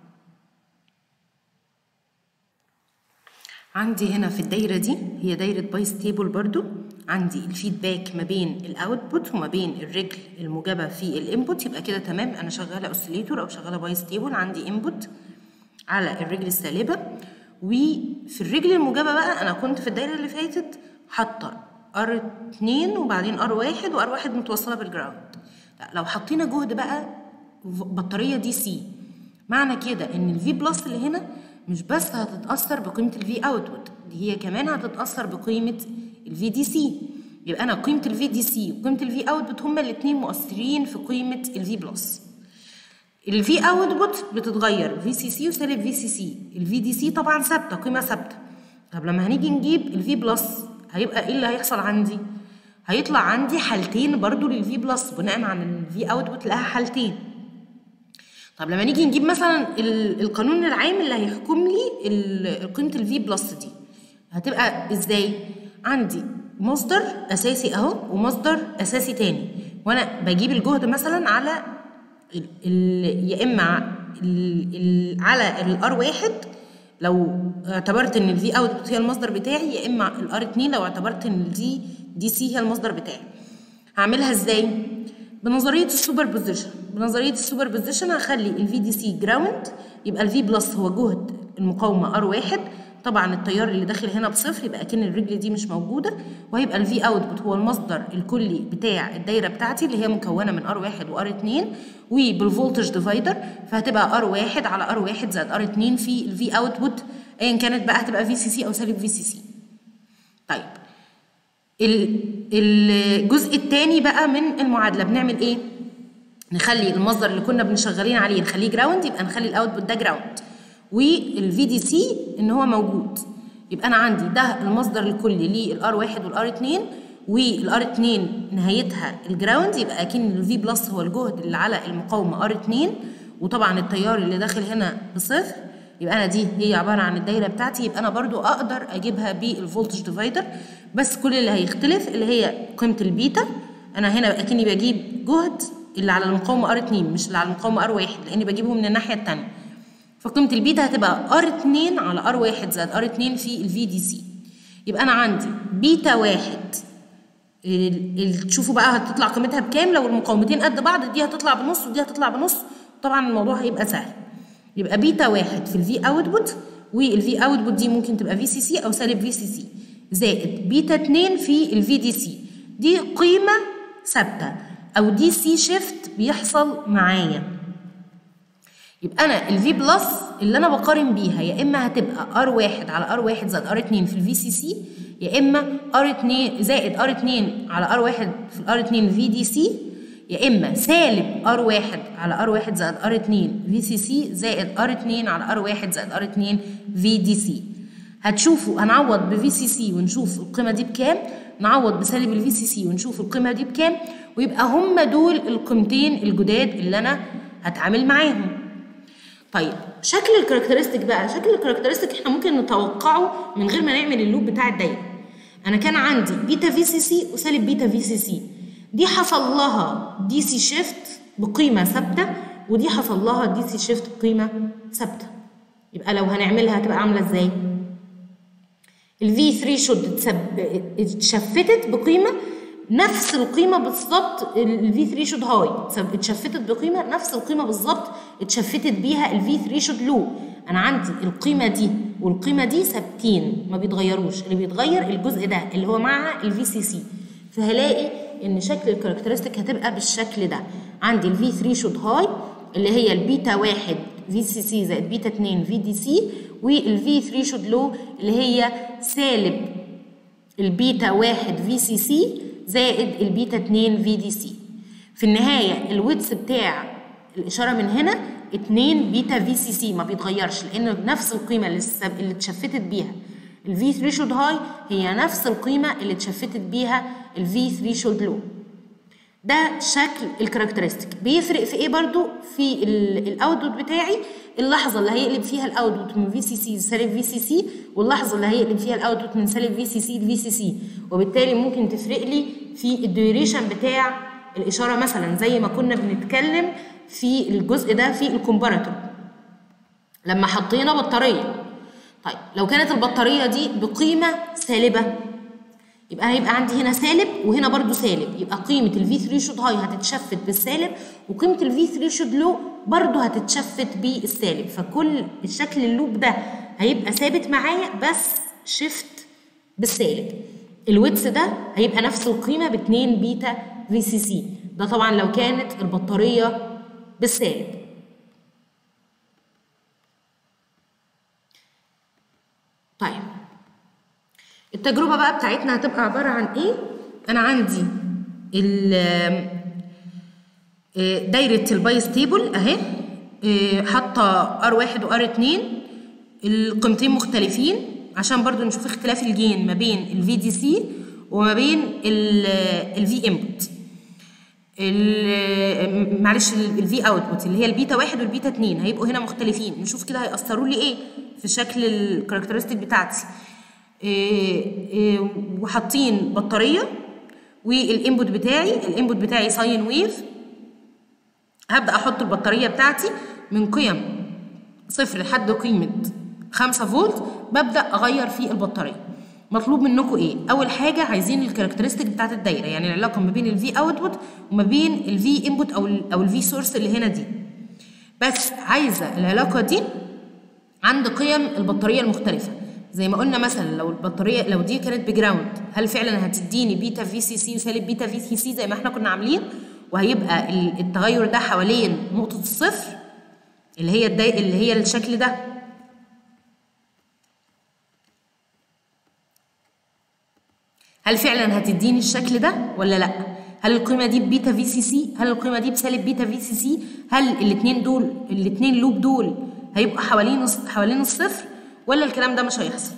عندي هنا في الدايرة دي هي دايرة باي ستيبل برضو عندي الفيدباك ما بين الاوتبوت وما بين الرجل الموجبة في الانبوت يبقى كده تمام انا شغالة اوسيليتور او شغالة باي ستيبل عندي انبوت على الرجل السالبة وفي الرجل الموجبة بقى انا كنت في الدايرة اللي فاتت حاطة ار 2 وبعدين ار 1 وار 1 متوصلة بالجراوند لا لو حطينا جهد بقى بطارية دي سي معنى كده ان الفي بلس اللي هنا مش بس هتتأثر بقيمة الفي اوتبوت دي هي كمان هتتأثر بقيمة الفي دي سي يبقى أنا قيمة الفي دي سي وقيمة الفي اوتبوت هما الاتنين مؤثرين في قيمة الفي بلس الفي اوتبوت بتتغير في سي سي وسالب في سي سي الفي دي سي طبعا ثابتة قيمة ثابتة طب لما هنيجي نجيب الفي بلس هيبقى ايه اللي هيحصل عندي؟ هيطلع عندي حالتين برضو للفي بلس بناء على الفي اوتبوت لها حالتين طب لما نيجي نجيب مثلا القانون العام اللي هيحكم لي قيمه الفي بلس دي هتبقى ازاي عندي مصدر اساسي اهو ومصدر اساسي تاني وانا بجيب الجهد مثلا على ال ال يا اما ال ال على الار واحد لو اعتبرت ان الفي اوت هي المصدر بتاعي يا اما الار 2 لو اعتبرت ان الدي دي سي هي المصدر بتاعي هعملها ازاي بنظريه السوبر بوزيشن بنظريه السوبر بوزيشن هخلي الفي دي سي جراوند يبقى الفي بلس هو جهد المقاومه ار واحد طبعا التيار اللي داخل هنا بصفر يبقى اكن الرجل دي مش موجوده وهيبقى الفي اوتبوت هو المصدر الكلي بتاع الدايره بتاعتي اللي هي مكونه من ار واحد وار 2 وبالفولتج ديفايدر فهتبقى ار واحد على ار واحد زائد ار 2 في الفي اوتبوت ايا كانت بقى هتبقى في سي سي او سالب في سي سي طيب الجزء الثاني بقى من المعادله بنعمل ايه نخلي المصدر اللي كنا بنشغلين عليه نخليه جراوند يبقى نخلي الاوتبوت ده جراوند والفي دي سي ان هو موجود يبقى انا عندي ده المصدر الكلي للار 1 والار 2 والار 2 نهايتها الجراوند يبقى اكن الفي بلس هو الجهد اللي على المقاومه ار 2 وطبعا التيار اللي داخل هنا بصفر يبقى انا دي هي عباره عن الدايره بتاعتي يبقى انا برضو اقدر اجيبها بالفولتج ديفايدر بس كل اللي هيختلف اللي هي قيمه البيتا انا هنا اكني بجيب جهد اللي على المقاومه ار 2 مش اللي على المقاومه ار 1 لاني بجيبه من الناحيه الثانيه فقيمه البيتا هتبقى ار 2 على ار 1 زائد ار 2 في الفي دي سي يبقى انا عندي بيتا واحد تشوفوا بقى هتطلع قيمتها بكام لو المقاومتين قد بعض دي هتطلع بنص ودي هتطلع بنص طبعا الموضوع هيبقى سهل يبقى بيتا واحد في الفي اوتبوت والفي اوتبوت دي ممكن تبقى في سي سي او سالب في سي سي زائد بيتا 2 في الفي دي سي دي قيمه ثابته او دي سي شيفت بيحصل معايا يبقى انا الفي بلس اللي انا بقارن بيها يا اما هتبقى ار واحد على ار واحد زائد ار 2 في الفي سي سي يا اما ار 2 زائد ار 2 على ار واحد في الار 2 في دي سي يا اما سالب ار واحد على ار واحد زائد ار 2 في سي سي زائد ار 2 على ار واحد زائد ار 2 في دي سي هتشوفوا هنعوض بفي سي سي ونشوف القيمه دي بكام نعوض بسالب الفي سي سي ونشوف القيمه دي بكام ويبقى هم دول القيمتين الجداد اللي انا هتعامل معاهم طيب شكل الكاركترستيك بقى شكل الكاركترستيك احنا ممكن نتوقعه من غير ما نعمل اللوب بتاع الدايره انا كان عندي بيتا في سي سي وسالب بيتا في سي سي دي حصل لها دي سي شيفت بقيمه ثابته ودي حصل لها دي سي شيفت بقيمه ثابته يبقى لو هنعملها هتبقى عامله ازاي الفي 3 شود اتشفتت بقيمه نفس القيمه بالظبط الفي 3 شود هاي اتشفتت بقيمه نفس القيمه بالظبط اتشفتت بيها الفي 3 شود لو انا عندي القيمه دي والقيمه دي ثابتين ما بيتغيروش اللي بيتغير الجزء ده اللي هو مع الفي سي سي فهلاقي ان شكل الكاركترستيك هتبقى بالشكل ده عندي الفي 3 شود هاي اللي هي البيتا 1 في سي سي زائد بيتا 2 في دي سي والفي 3 شود لو اللي هي سالب البيتا 1 في سي سي زائد البيتا 2 في دي سي في النهايه الويتس بتاع الاشاره من هنا 2 بيتا في سي سي ما بيتغيرش لان نفس القيمه اللي السب- اللي اتشفتت بيها الفي ثريشولد هاي هي نفس القيمه اللي اتشفتت بيها الفي ثريشولد لو ده شكل الكاركترستيك بيفرق في ايه برضو في الاوتبوت بتاعي اللحظه اللي هيقلب فيها الاوتبوت من في سي سي لسالب في سي سي واللحظه اللي هيقلب فيها الاوتبوت من سالب في سي سي لفي سي سي وبالتالي ممكن تفرق لي في الديوريشن بتاع الاشاره مثلا زي ما كنا بنتكلم في الجزء ده في الكومباراتور لما حطينا بطاريه طيب لو كانت البطاريه دي بقيمه سالبه يبقى هيبقى عندي هنا سالب وهنا برضو سالب يبقى قيمة الفي 3 شوت هاي هتتشفت بالسالب وقيمة الفي 3 شوت لو برضو هتتشفت بالسالب فكل الشكل اللوب ده هيبقى ثابت معايا بس شيفت بالسالب الويتس ده هيبقى نفس القيمة ب 2 بيتا في سي سي ده طبعا لو كانت البطارية بالسالب طيب التجربة بقى بتاعتنا هتبقى عبارة عن ايه؟ أنا عندي ال آه، دايرة البايس تيبل أهي آه، حاطة R1 و R2 القيمتين مختلفين عشان برضو نشوف اختلاف الجين ما بين ال VDC وما بين ال V input ال- معلش الفي اوتبوت اللي هي البيتا واحد والبيتا اتنين هيبقوا هنا مختلفين نشوف كده هيأثروا لي ايه في شكل الكاركترستيك بتاعتي إيه إيه وحاطين بطاريه والانبوت بتاعي الانبوت بتاعي ساين ويف هبدا احط البطاريه بتاعتي من قيم صفر لحد قيمه 5 فولت ببدا اغير في البطاريه مطلوب منكم ايه اول حاجه عايزين الكاركترستيك بتاعت الدايره يعني العلاقه ما بين الفي اوتبوت وما بين الفي انبوت او ال او الفي سورس اللي هنا دي بس عايزه العلاقه دي عند قيم البطاريه المختلفه زي ما قلنا مثلا لو البطاريه لو دي كانت بجراوند هل فعلا هتديني بيتا في سي سي وسالب بيتا في سي سي زي ما احنا كنا عاملين وهيبقى ال- التغير ده حوالين نقطه الصفر اللي هي الداي... اللي هي الشكل ده هل فعلا هتديني الشكل ده ولا لا هل القيمه دي ببيتا في سي سي هل القيمه دي بسالب بيتا في سي سي هل الاثنين دول الاثنين لوب دول هيبقوا حوالين الص- حوالين الصفر ولا الكلام ده مش هيحصل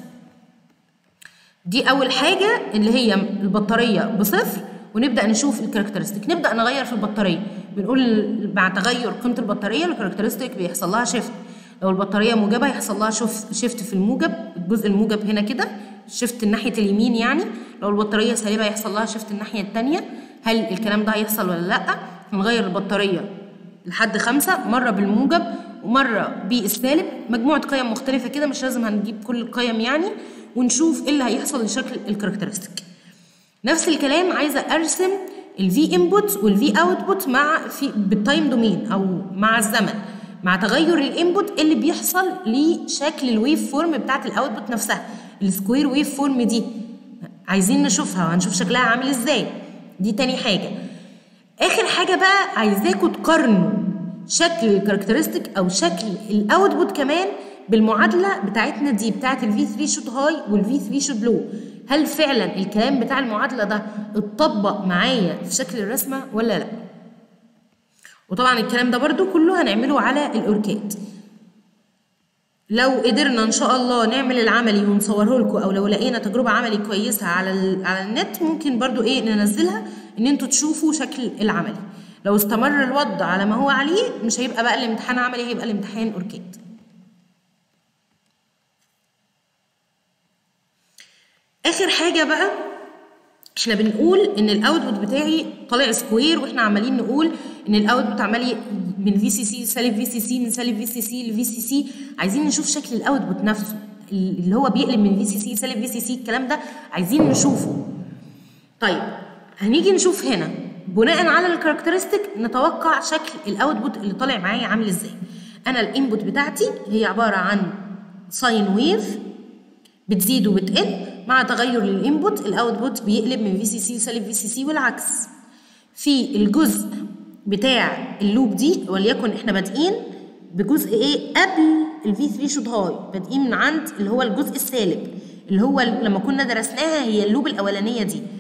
دي اول حاجه اللي هي البطاريه بصفر ونبدا نشوف الكاركترستيك نبدا نغير في البطاريه بنقول مع تغير قيمه البطاريه الكاركترستيك بيحصل لها شيفت لو البطاريه موجبه يحصل لها شوف شيفت في الموجب الجزء الموجب هنا كده شيفت ناحيه اليمين يعني لو البطاريه سالبه يحصل لها شيفت الناحيه الثانيه هل الكلام ده هيحصل ولا لا هنغير البطاريه لحد خمسة مرة بالموجب ومرة بالسالب مجموعة قيم مختلفة كده مش لازم هنجيب كل القيم يعني ونشوف ايه اللي هيحصل لشكل الكاركترستيك نفس الكلام عايزة ارسم الفي انبوت والفي اوتبوت مع في بالتايم دومين او مع الزمن مع تغير الانبوت اللي بيحصل لشكل الويف فورم بتاعت الاوتبوت نفسها السكوير ويف فورم دي عايزين نشوفها وهنشوف شكلها عامل ازاي دي تاني حاجه اخر حاجه بقى عايزاكم تقارنوا شكل الكاركترستيك او شكل الاوتبوت كمان بالمعادله بتاعتنا دي بتاعت الفي 3 شوت هاي والفي 3 شوت لو هل فعلا الكلام بتاع المعادله ده اتطبق معايا في شكل الرسمه ولا لا وطبعا الكلام ده برضو كله هنعمله على الاوركاد لو قدرنا ان شاء الله نعمل العملي ونصوره لكم او لو لقينا تجربه عملي كويسه على ال- على النت ممكن برضو ايه ننزلها ان انتوا تشوفوا شكل العملي لو استمر الوضع على ما هو عليه مش هيبقى بقى الامتحان عملي هيبقى الامتحان اوركاد اخر حاجه بقى احنا بنقول ان الاوتبوت بتاعي طالع سكوير واحنا عمالين نقول ان الاوتبوت عمال ي- من في سي سي سالب في سي سي من سالب في سي سي لفي سي سي عايزين نشوف شكل الاوتبوت نفسه اللي هو بيقلب من في سي سي سالب في سي سي الكلام ده عايزين نشوفه طيب هنيجي نشوف هنا بناء على الكاركترستيك نتوقع شكل الاوتبوت اللي طالع معايا عامل ازاي انا الانبوت بتاعتي هي عباره عن ساين ويف بتزيد وبتقل مع تغير الانبوت الاوتبوت بيقلب من في سي سي لسالب في سي سي والعكس في الجزء بتاع اللوب دي وليكن احنا بادئين بجزء ايه قبل الفي 3 شوت هاي بادئين من عند اللي هو الجزء السالب اللي هو لما كنا درسناها هي اللوب الاولانيه دي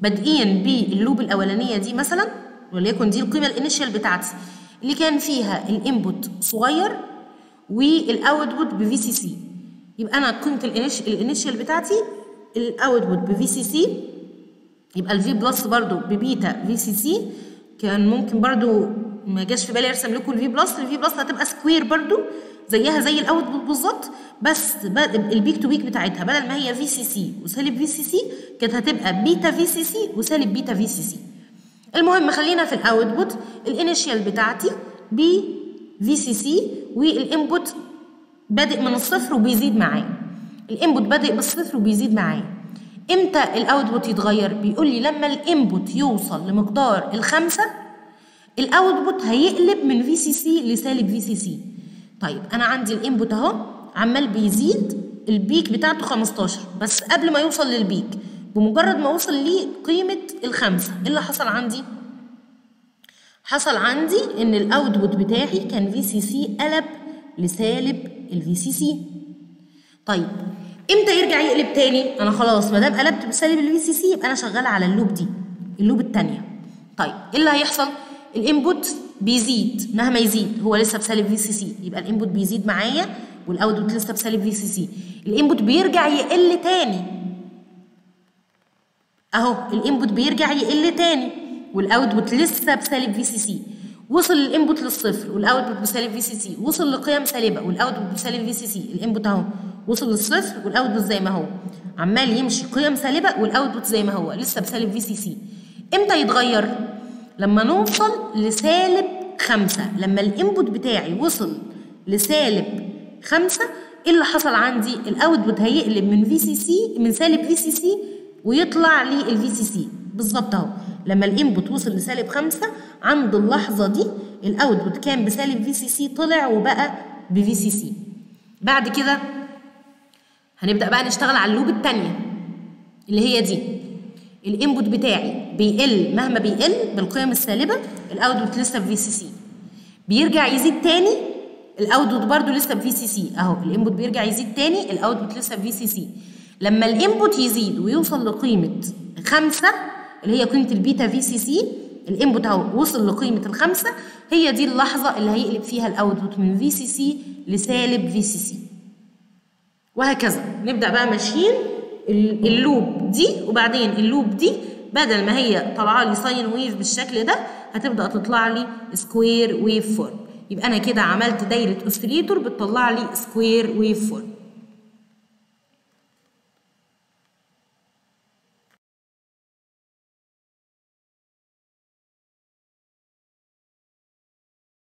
بادئين باللوب الاولانيه دي مثلا وليكن دي القيمه الانيشال بتاعتي اللي كان فيها الانبوت صغير والاوتبوت بفي سي سي يبقى انا قيمه الانيشال بتاعتي الاوتبوت بفي سي سي يبقى الفي بلس برضو ببيتا في سي سي كان ممكن برضو ما جاش في بالي ارسم لكم الفي بلس الفي بلس هتبقى سكوير برضو زيها زي الاوتبوت بالظبط بس البيك تو بيك بتاعتها بدل ما هي في سي سي وسالب في سي سي كانت هتبقى بيتا في سي سي وسالب بيتا في سي سي المهم خلينا في الاوتبوت الانيشال بتاعتي ب في سي سي والانبوت بادئ من الصفر وبيزيد معايا الانبوت بادئ بالصفر وبيزيد معايا امتى الاوتبوت يتغير بيقول لي لما الانبوت يوصل لمقدار الخمسة الاوتبوت هيقلب من في سي سي لسالب في سي سي طيب انا عندي الانبوت اهو عمال بيزيد البيك بتاعته 15 بس قبل ما يوصل للبيك بمجرد ما وصل ليه قيمة الخمسة ايه اللي حصل عندي؟ حصل عندي ان الاوتبوت بتاعي كان في سي سي قلب لسالب الفي سي سي طيب امتى يرجع يقلب تاني انا خلاص ما دام قلبت بسالب الفي سي سي يبقى انا شغاله على اللوب دي اللوب الثانيه طيب ايه اللي هيحصل الانبوت بيزيد مهما يزيد هو لسه بسالب في سي سي يبقى الانبوت بيزيد معايا والاوتبوت لسه بسالب في سي سي الانبوت بيرجع يقل تاني اهو الانبوت بيرجع يقل تاني والاوتبوت لسه بسالب في سي سي وصل الانبوت للصفر والاوتبوت بسالب في سي سي وصل لقيم سالبه والاوتبوت بسالب في سي سي الانبوت اهو وصل للصفر والاوتبوت زي ما هو عمال يمشي قيم سالبه والاوتبوت زي ما هو لسه بسالب في سي سي امتى يتغير لما نوصل لسالب خمسة لما الانبوت بتاعي وصل لسالب خمسة ايه اللي حصل عندي الاوتبوت هيقلب من في سي سي من سالب في سي سي ويطلع لي الفي سي سي بالظبط اهو لما الانبوت وصل لسالب خمسة عند اللحظة دي الاوتبوت كان بسالب في سي سي طلع وبقى بفي سي سي بعد كده هنبدأ بقى نشتغل على اللوب التانية اللي هي دي الانبوت بتاعي بيقل مهما بيقل بالقيم السالبة الاوتبوت لسه بفي سي سي بيرجع يزيد تاني الاوتبوت برضو لسه بفي سي سي اهو الانبوت بيرجع يزيد تاني الاوتبوت لسه بفي سي سي لما الانبوت يزيد ويوصل لقيمة خمسة اللي هي قيمة البيتا في سي سي الانبوت اهو وصل لقيمة الخمسة هي دي اللحظة اللي هيقلب فيها الاوتبوت من في سي سي لسالب في سي سي وهكذا نبدأ بقى ماشيين اللوب دي وبعدين اللوب دي بدل ما هي طالعه لي ساين ويف بالشكل ده هتبدا تطلع لي سكوير ويف فورم يبقى انا كده عملت دايره اوسيليتور بتطلع لي سكوير ويف فورم